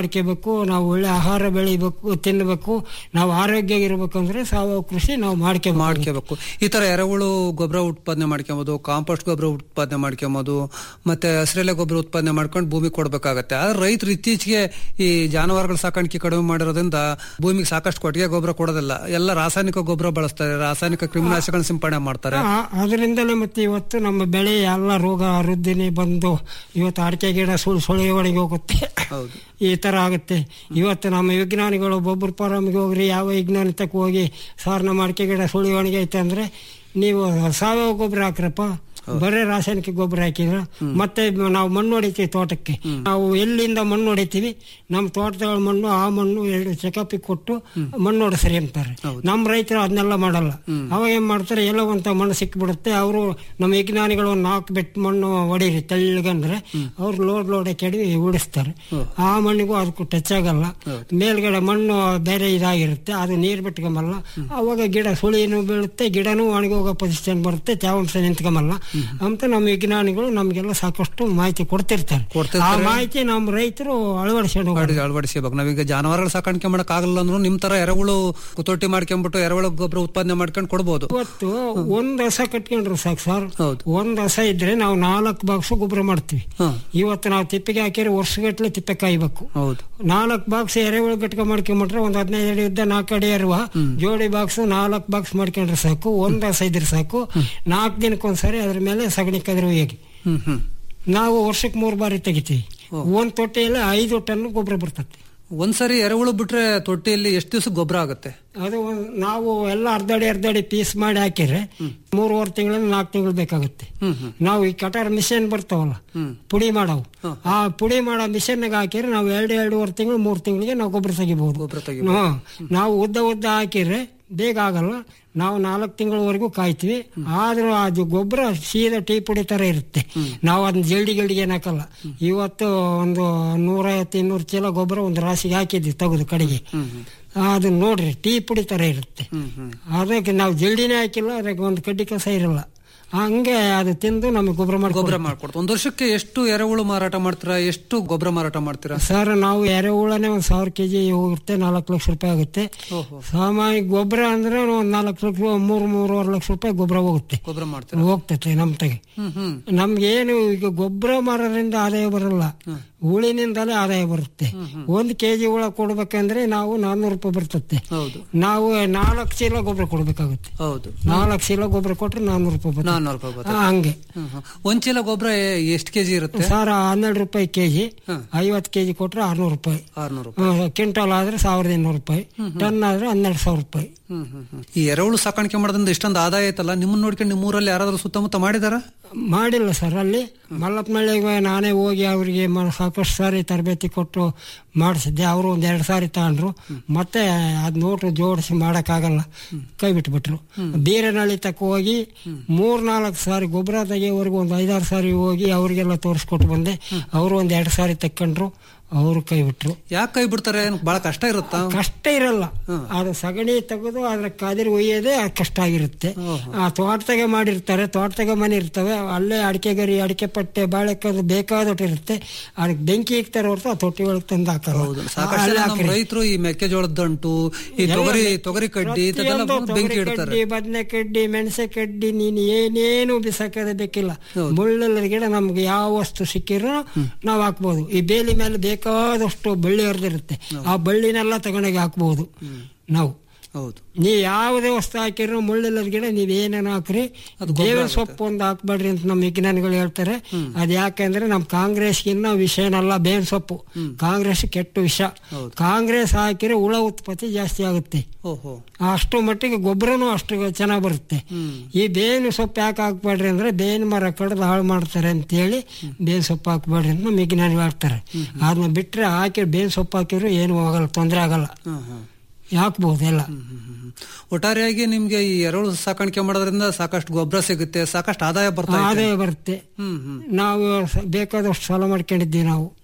ಬೆಳಿಬೇಕು ನಾವು ಒಳ್ಳೆ ಆಹಾರ ಬೆಳಿಬೇಕು ತಿನ್ನಬೇಕು ನಾವು ಆರೋಗ್ಯ ಇರಬೇಕು ಅಂದ್ರೆ ಸಾವಯವ ಕೃಷಿ ನಾವು ಮಾಡ್ಕೋಬೇಕು ಮಾಡ್ಕೋಬೇಕು ಈ ತರ ಎರೆಹುಳು ಗೊಬ್ಬರ ಉತ್ಪಾದನೆ ಮಾಡ್ಕೊಬೋದು ಕಾಂಪೋಸ್ಟ್ ಗೊಬ್ಬರ ಉತ್ಪಾದನೆ ಮಾಡ್ಕೊಬೋದು ಮತ್ತೆ ಹಸಿರೆಲೆ ಗೊಬ್ಬರ ಉತ್ಪಾದನೆ ಮಾಡ್ಕೊಂಡು ಭೂಮಿ ಕೊಡ್ಬೇಕಾಗತ್ತೆ ಆದ್ರೆ ರೈತರು ಇತ್ತೀಚೆಗೆ ಈ ಜಾನುವಾರುಗಳ ಸಾಕಾಣಿಕೆ ಕಡಿಮೆ ಮಾಡಿರೋದ್ರಿಂದ ಭೂಮಿಗೆ ಸಾಕಷ್ಟು ಕೊಟ್ಟಿಗೆ ಗೊಬ್ಬರ ಕೊಡೋದಿಲ್ಲ ಎಲ್ಲ ರಾಸಾಯನಿಕ ಗೊಬ್ಬರ ಬಳಸ್ತಾರೆ ರಾಸಾಯನಿಕ ಕ್ರಿಮಿನಾಶಕಗಳನ್ನ ಸಿಂಪಡಣೆ ಮಾಡ್ತಾರೆ ಆ- ಅದರಿಂದಲೇ ಮತ್ತೆ ಇವತ್ತು ನಮ್ಮ ಬೆಳೆ ಎಲ್ಲ ರೋಗ ರುದ್ದಿನಿ ಬಂದು ಇವತ್ತು ಅಡಿಕೆ ಗಿಡ ಸುಳ್ ಸುಳಿ ಒಳಗೆ ಹೋಗುತ್ತೆ ಹೌದು ಈ ತರ ಆಗುತ್ತೆ ಇವತ್ತು ನಮ್ಮ ವಿಜ್ಞಾನಿಗಳು ಒಬ್ಬರು ಫಾರಮ್ಗೆ ಹೋಗ್ರಿ ಯಾವ ವಿಜ್ಞಾನಿ ತಕ್ಕ ಹೋಗಿ ಸಾರ್ ನಮ್ಮ ಅಡಿಕೆ ಗಿಡ ಸುಳಿ ಒಣಗಿ ಐತೆ ಅಂದ್ರೆ ನೀವು ಸಾವಯವ ಗೊಬ್ಬರ ಹಾಕ್ರಪ್ಪ ಬರೀ ರಾಸಾಯನಿಕ ಗೊಬ್ಬರ ಹಾಕಿದ್ರ ಮತ್ತೆ ನಾವು ಮಣ್ಣು ಹೊಡಿತೀವಿ ತೋಟಕ್ಕೆ ನಾವು ಎಲ್ಲಿಂದ ಮಣ್ಣು ಹೊಡಿತೀವಿ ನಮ್ಮ ತೋಟದ ಮಣ್ಣು ಆ ಮಣ್ಣು ಎರಡು ಚೆಕಪ್ ಕೊಟ್ಟು ಮಣ್ಣು ಹೊಡಸ್ರಿ ಅಂತಾರೆ ನಮ್ಮ ರೈತರು ಅದನ್ನೆಲ್ಲ ಮಾಡಲ್ಲ ಅವಾಗ ಏನ್ ಮಾಡ್ತಾರೆ ಎಲ್ಲೋ ಅಂತ ಮಣ್ಣು ಸಿಕ್ಬಿಡುತ್ತೆ ಅವರು ನಮ್ಮ ವಿಜ್ಞಾನಿಗಳು ಒಂದು ನಾಲ್ಕು ಬೆಟ್ ಮಣ್ಣು ಹೊಡೀರಿ ತೆಳ್ಳಗಂದ್ರೆ ಅವ್ರು ಲೋಡ್ ಲೋಡ್ ಕೆಡವಿ ಉಡಿಸ್ತಾರೆ ಆ ಮಣ್ಣಿಗೂ ಅದಕ್ಕೂ ಟಚ್ ಆಗಲ್ಲ ಮೇಲ್ಗಡೆ ಮಣ್ಣು ಬೇರೆ ಇದಾಗಿರುತ್ತೆ ಅದು ನೀರು ಬಿಟ್ಕೊಂಬಲ್ಲ ಅವಾಗ ಗಿಡ ಸುಳಿನೂ ಬೀಳುತ್ತೆ ಗಿಡನೂ ಒಣಗಿ ಹೋಗೋ ಪೊಸಿಷನ್ ಬರುತ್ತೆ ತೇವಾಂಶ ನಿಂತ್ಕೊಂಬಲ್ಲ ಅಂತ ನಮ್ಮ ವಿಜ್ಞಾನಿಗಳು ನಮಗೆಲ್ಲ ಸಾಕಷ್ಟು ಮಾಹಿತಿ ಕೊಡ್ತಿರ್ತಾರೆ ಆ ಮಾಹಿತಿ ನಮ್ಮ ರೈತರು ಅಳವಡಿಸ್ಕೊಂಡು ಹೋಗ್ತಾರೆ. ಅಡಿಗೆ ಅಳವಡಿಸಬೇಕು ನಾವೀಗ ಜಾನುವಾರುಗಳ ಸಾಕಾಣಿಕೆ ಮಾಡಕ್ ಆಗಲ್ಲ ಅಂದ್ರೂ ನಿಮ್ ತರ ಎರೆಹುಳು ತೊಟ್ಟಿ ಮಾಡ್ಕೊಂಡ್ಬಿಟ್ಟು ಎರೆಹುಳು ಗೊಬ್ಬರ ಉತ್ಪಾದನೆ ಮಾಡ್ಕೊಂಡು ಕೊಡ್ಬೋದು ಇವತ್ತು ಒಂದ್ ಹಸ ಕಟ್ಕೊಂಡ್ರೆ ಸಾಕು ಸರ್ ಹೌದು ಒಂದ್ ಹಸ ಇದ್ರೆ ನಾವು ನಾಲ್ಕು ಬಾಕ್ಸ್ ಗೊಬ್ಬರ ಮಾಡ್ತೀವಿ ಹ ಇವತ್ತು ನಾವು ತಿಪ್ಪಿಗೆ ಹಾಕಿದ್ರೆ ವರ್ಷಗಟ್ಲೆ ತಿಪ್ಪೆ ಕಾಯ್ಬೇಕು ಹೌದು ನಾಲ್ಕು ಬಾಕ್ಸ್ ಎರೆಹುಳು ಗಟ್ಕ ಮಾಡ್ಕೊಂಬಿಟ್ರೆ ಒಂದ್ ಹದಿನೈದು ಅಡಿ ಉದ್ದ ನಾಲ್ಕು ಅಡಿ ಇರುವ ಜೋಡಿ ಬಾಕ್ಸ್ ನಾಲ್ಕು ಬಾಕ್ಸ್ ಮಾಡ್ಕೊಂಡ್ರೆ ಸಾಕು ಒಂದ್ ಹಸ ಇದ್ರೆ ಸಾಕು ನಾಲ್ಕು ದಿನಕ್ಕೊಂದ್ಸರಿ ಅದ್ರ ಮೇಲೆ ಸಗಣಿ ಕದ್ರ ಹೋಗಿ ಹ್ಮ್ ಹ್ಮ್ ನಾವು ವರ್ಷಕ್ಕೆ ಮೂರು ಬಾರಿ ತೆಗಿತೀವಿ ಒಂದ್ ತೊಟ್ಟೆಯಲ್ಲಿ ಐದು ಟನ್ ಗೊಬ್ಬರ ಬರ್ತದೆ ಒಂದ್ಸರಿ ಎರೆಹುಳು ಬಿಟ್ರೆ ತೊಟ್ಟಿಯಲ್ಲಿ ಎಷ್ಟು ದಿವಸ ಗೊಬ್ಬರ ಆಗುತ್ತೆ ಅದು ಒಂದ್- ನಾವು ಎಲ್ಲ ಅರ್ಧಡಿ ಅರ್ಧಡಿ ಪೀಸ್ ಮಾಡಿ ಹಾಕಿದ್ರೆ ಮೂರುವರೆ ತಿಂಗಳಿಂದ ನಾಲ್ಕು ತಿಂಗಳು ಬೇಕಾಗುತ್ತೆ ಹ್ಮ್ ಹ್ಮ್ ನಾವು ಈ ಕಟಾರ್ ಮಿಷನ್ ಬರ್ತಾವಲ್ಲ ಹ್ಮ್ ಪುಡಿ ಮಾಡವು ಹ. ಆ ಪುಡಿ ಮಾಡೋ ಮಿಷನ್ಗೆ ಹಾಕಿದ್ರೆ ನಾವು ಎರಡು ಎರಡೂವರೆ ತಿಂಗಳು ಮೂರು ತಿಂಗಳಿಗೆ ನಾವು ಗೊಬ್ಬರ ತೆಗಿಬಹುದು ಗೊಬ್ಬರ ತೆಗಿ ಹ್ಮ್. ನಾವು ಉದ್ದ ಉದ್ದ ಹಾಕಿದ್ರೆ ಬೇಗ ಆಗಲ್ಲ ನಾವು ನಾಲ್ಕು ತಿಂಗಳವರೆಗೂ ಕಾಯ್ತೀವಿ ಆದ್ರೂ ಅದು ಗೊಬ್ಬರ ಸೀದಾ ಟೀ ಪುಡಿ ತರ ಇರುತ್ತೆ ನಾವು ಅದನ್ನ ಜಲ್ಡಿ ಗಿಲ್ಡಿಗೆ ಏನು ಹಾಕಲ್ಲ ಇವತ್ತು ಒಂದು ನೂರೈವತ್ತು ಇನ್ನೂರು ಚೀಲ ಗೊಬ್ಬರ ಒಂದು ರಾಶಿಗೆ ಹಾಕಿದ್ವಿ ತೆಗೆದು ಕಡೆಗೆ ಹ್ಮ್ ಹ್ಮ್ ಅದನ್ನ ನೋಡ್ರಿ ಟೀ ಪುಡಿ ತರ ಇರುತ್ತೆ ಹ್ಮ್ ಹ್ಮ್ ಅದಕ್ಕೆ ನಾವು ಜಲ್ಡಿನೇ ಹಾಕಿಲ್ಲ ಅದಕ್ಕೆ ಒಂದು ಕಡ್ಡಿ ಕಸ ಇರಲ್ಲ ಹಂಗೆ ಅದು ತಿಂದು ನಮಗೆ ಗೊಬ್ಬರ ಗೊಬ್ಬರ ಮಾಡ್ಕೊಡ್ತಾರೆ ಮಾಡ್ಕೊಡ್ತು ಒಂದ್ ವರ್ಷಕ್ಕೆ ಎಷ್ಟು ಎರೆಹುಳು ಮಾರಾಟ ಮಾಡ್ತೀರಾ ಎಷ್ಟು ಗೊಬ್ಬರ ಮಾರಾಟ ಮಾಡ್ತೀರಾ ಸರ್ ನಾವು ಎರೆಹುಳನೇ ಒಂದು ಸಾವಿರ ಕೆಜಿ ಹೋಗುತ್ತೆ ನಾಲ್ಕು ಲಕ್ಷ ರೂಪಾಯಿ ಆಗುತ್ತೆ ಓಹೋ ಸಾಮಾನ್ಯ ಗೊಬ್ಬರ ಅಂದ್ರೆ ಒಂದು ನಾಲ್ಕು ಲಕ್ಷ ಮೂರು ಮೂರುವರೆ ಲಕ್ಷ ರೂಪಾಯಿ ಗೊಬ್ಬರ ಹೋಗುತ್ತೆ ಗೊಬ್ಬರ ಮಾಡ್ತೀರಾ ಹೋಗ್ತೈತೆ ನಮ್ಮ ತೆಗೆ ಹ್ಮ್ ಹ್ಮ್ ನಮ್ಗೇನು ಈಗ ಗೊಬ್ಬರ ಮಾರೋದ್ರಿಂದ ಆದಾಯ ಬರಲ್ಲ ಹುಳಿನಿಂದಲೇ ಆದಾಯ ಬರುತ್ತೆ ಒಂದು ಕೆಜಿ ಹುಳ ಕೊಡ್ಬೇಕಂದ್ರೆ ನಾವು ನಾನ್ನೂರು ರೂಪಾಯಿ ಬರ್ತತೆ ಹೌದು ನಾವು ನಾಲ್ಕು ಚೀಲ ಗೊಬ್ಬರ ಕೊಡ್ಬೇಕಾಗುತ್ತೆ ಹೌದು ನಾಲ್ಕು ಚೀಲ ಗೊಬ್ಬರ ಕೊಟ್ರೆ ನಾನ್ನೂರು ರೂಪಾಯಿ ಬರ್ತದೆ ನಾನ್ನೂರು ರೂಪಾಯಿ ಬರುತ್ತೆ ಆ, ಹಂಗೆ ಹ್ಮ್ ಹ್ಮ್. ಒಂದ್ ಚೀಲ ಗೊಬ್ಬರ ಎಷ್ಟು ಕೆಜಿ ಇರುತ್ತೆ ಸರ್ ಹನ್ನೆರಡು ರೂಪಾಯಿ ಕೆಜಿ ಹ್ಮ್. ಐವತ್ತು ಕೆಜಿ ಕೊಟ್ರೆ ಆರ್ನೂರು ರೂಪಾಯಿ ಆರ್ನೂರು ರೂಪಾಯಿ ಆ, ಕ್ವಿಂಟಲ್ ಆದ್ರೆ ಸಾವಿರದ ಇನ್ನೂರು ರೂಪಾಯಿ ಟನ್ ಆದ್ರೆ ಹನ್ನೆರಡು ಸಾವಿರ ರೂಪಾಯಿ ಹ್ಮ್ ಹ್ಮ್ ಹ್ಮ್. ಈ ಎರೆಹುಳು ಸಾಕಾಣಿಕೆ ಮಾಡೋದ್ರಿಂದ ಇಷ್ಟೊಂದು ಆದಾಯ ಐತಲ್ಲ ನಿಮ್ಮನ್ನ ನೋಡ್ಕೊಂಡು ನಿಮ್ಮ ಊರಲ್ಲಿ ಯಾರಾದ್ರೂ ಸುತ್ತಮುತ್ತ ಮಾಡಿದಾರ ಮಾಡಿಲ್ಲ ಸರ್ ಅಲ್ಲಿ ಮಲ್ಲಪ್ಪನಳ್ಳಿಗೆ ನಾನೇ ಹೋಗಿ ಅವರಿಗೆ ಸಾಕಷ್ಟು ಸಾರಿ ತರಬೇತಿ ಕೊಟ್ಟು ಮಾಡಿಸಿದ್ದೆ ಅವರು ಒಂದ್ ಎರಡು ಸಾರಿ ತಗೊಂಡ್ರು ಮತ್ತೆ ಅದ್ ನೋಟು ಜೋಡಿಸಿ ಮಾಡೋಕ್ಕಾಗಲ್ಲ ಕೈ ಬಿಟ್ಬಿಟ್ರು ಬೀರನಹಳ್ಳಿ ತಕ್ಕ ಹೋಗಿ ಮೂರ್ ನಾಲ್ಕು ಸಾರಿ ಗೊಬ್ಬರ ತೆಗಿಯೋವರೆಗೂ ಒಂದು ಐದಾರು ಸಾರಿ ಹೋಗಿ ಅವರಿಗೆಲ್ಲ ತೋರಿಸ್ಕೊಟ್ಟು ಬಂದೆ ಅವರು ಒಂದ್ ಎರಡು ಸಾರಿ ತಕ್ಕೊಂಡ್ರು ಅವರು ಕೈ ಬಿಟ್ರು ಯಾಕೆ ಕೈ ಬಿಡ್ತಾರೆ ಏನ್ ಬಹಳ ಕಷ್ಟ ಇರುತ್ತಾ ಕಷ್ಟ ಇರಲ್ಲ ಅದು ಸಗಣಿ ತೆಗೆದು ಅದ್ರ ಕದಿರು ಒಯ್ಯೋದೇ ಅದು ಕಷ್ಟ ಆಗಿರುತ್ತೆ ಆ ತೋಟದಾಗೆ ಮಾಡಿರ್ತಾರೆ ತೋಟದಾಗೆ ಮನೆ ಇರ್ತವೆ ಅಲ್ಲೇ ಅಡಿಕೆ ಗರಿ ಅಡಿಕೆ ಪಟ್ಟೆ ಬಾಳೆಕಾಯಿ ಬೇಕಾದಟ್ಟು ಇರುತ್ತೆ ಅದಕ್ಕೆ ಬೆಂಕಿ ಇಕ್ತಾರೆ ಹೊರತು ಆ ತೊಟ್ಟಿ ಒಳಗೆ ತಂದು ಹಾಕಲ್ಲ ಹೌದು ಸಾಕಷ್ಟು ಅಲ್ಲೇ ಜನ ಹಾಕ್ರಿ. ನಮ್ಮ ರೈತರು ಈ ಮೆಕ್ಕೆಜೋಳದ ದಂಟು ಈ ತೊಗರಿ ತೊಗರಿ ಕಡ್ಡಿ ಇಂಥದ್ದೆಲ್ಲ ಪ್ರತಿಯೊಂದು ಬೆಂಕಿ ತೊಗರಿ ಇಡ್ತಾರೆ ಕಡ್ಡಿ ಬದನೆ ಕಡ್ಡಿ ಮೆಣಸೆ ಕಡ್ಡಿ ನೀನು ಏನೇನು ಬಿಸಾಕೋದೇ ಬೇಕಿಲ್ಲ ಮುಳ್ಳುള്ള ಗಿಡ ನಮ್ಗೆ ಯಾವ ವಸ್ತು ಸಿಕ್ಕಿರೋ ನಾವು ಹಾಕ್ಬೋದು ಈ ಬೇಲಿ ಮೇಲೆ ಬೇಕಾದಷ್ಟು ಬಳ್ಳಿ ಹರಿದಿರುತ್ತೆ ಆ ಬಳ್ಳಿನೆಲ್ಲ ತಗೊಂಡೋಗಿ ಹಾಕ್ಬೋದು ನಾವು ಹೌದು ನೀವು ಯಾವುದೇ ವಸ್ತು ಹಾಕಿರೋ ಮುಳ್ಳಿಲ್ಲದ ಗಿಡ ನೀವು ಏನೇನು ಹಾಕ್ರಿ ಬೇವಿನ ಸೊಪ್ಪು ಒಂದು ಹಾಕ್ಬೇಡ್ರಿ ಅಂತ ನಮ್ಮ ವಿಜ್ಞಾನಿಗಳು ಹೇಳ್ತಾರೆ ಅದ್ ಯಾಕಂದ್ರೆ ನಮ್ ಕಾಂಗ್ರೆಸ್ಗಿನ್ನ ವಿಷಯನಲ್ಲ ಬೇವಿನ ಸೊಪ್ಪು ಕಾಂಗ್ರೆಸ್ ಕೆಟ್ಟ ವಿಷ ಕಾಂಗ್ರೆಸ್ ಹಾಕಿದ್ರೆ ಹುಳ ಉತ್ಪತ್ತಿ ಜಾಸ್ತಿ ಆಗುತ್ತೆ ಓಹೋ ಅಷ್ಟು ಮಟ್ಟಿಗೆ ಗೊಬ್ಬರನು ಅಷ್ಟು ಚೆನ್ನಾಗಿ ಬರುತ್ತೆ ಈ ಬೇವಿನ ಸೊಪ್ಪು ಯಾಕೆ ಹಾಕ್ಬೇಡ್ರಿ ಅಂದ್ರೆ ಬೇವಿನ ಮರ ಕಡ್ದು ಹಾಳು ಮಾಡ್ತಾರೆ ಅಂತೇಳಿ ಬೇವಿನ ಸೊಪ್ಪು ಹಾಕ್ಬೇಡ್ರಿ ಅಂತ ನಮ್ಮ ವಿಜ್ಞಾನಿಗಳು ಹೇಳ್ತಾರೆ ಅದನ್ನ ಬಿಟ್ರೆ ಹಾಕಿ ಬೇವಿನ ಸೊಪ್ಪು ಹಾಕಿದ್ರು ಏನು ಆಗಲ್ಲ ತೊಂದರೆ ಆಗಲ್ಲ ಹ್ಮ್ ಹ್ಮ್ ಹಾಕ್ಬಹುದು ಎಲ್ಲ ಹ್ಮ್ ಹ್ಮ್ ಹ್ಮ್. ಒಟ್ಟಾರೆಯಾಗಿ ನಿಮ್ಗೆ ಈ ಎರೆಹುಳು ಸಾಕಾಣಿಕೆ ಮಾಡೋದ್ರಿಂದ ಸಾಕಷ್ಟು ಗೊಬ್ಬರ ಸಿಗುತ್ತೆ ಸಾಕಷ್ಟು ಆದಾಯ ಬರ್ತಾ ಇದೆ ಆದಾಯ ಬರುತ್ತೆ ಹ್ಮ್ ಹ್ಮ್ ನಾವು ಸ- ಬೇಕಾದಷ್ಟು ಸಾಲ ಮಾಡ್ಕೊಂಡಿದ್ದೀವಿ ನಾವು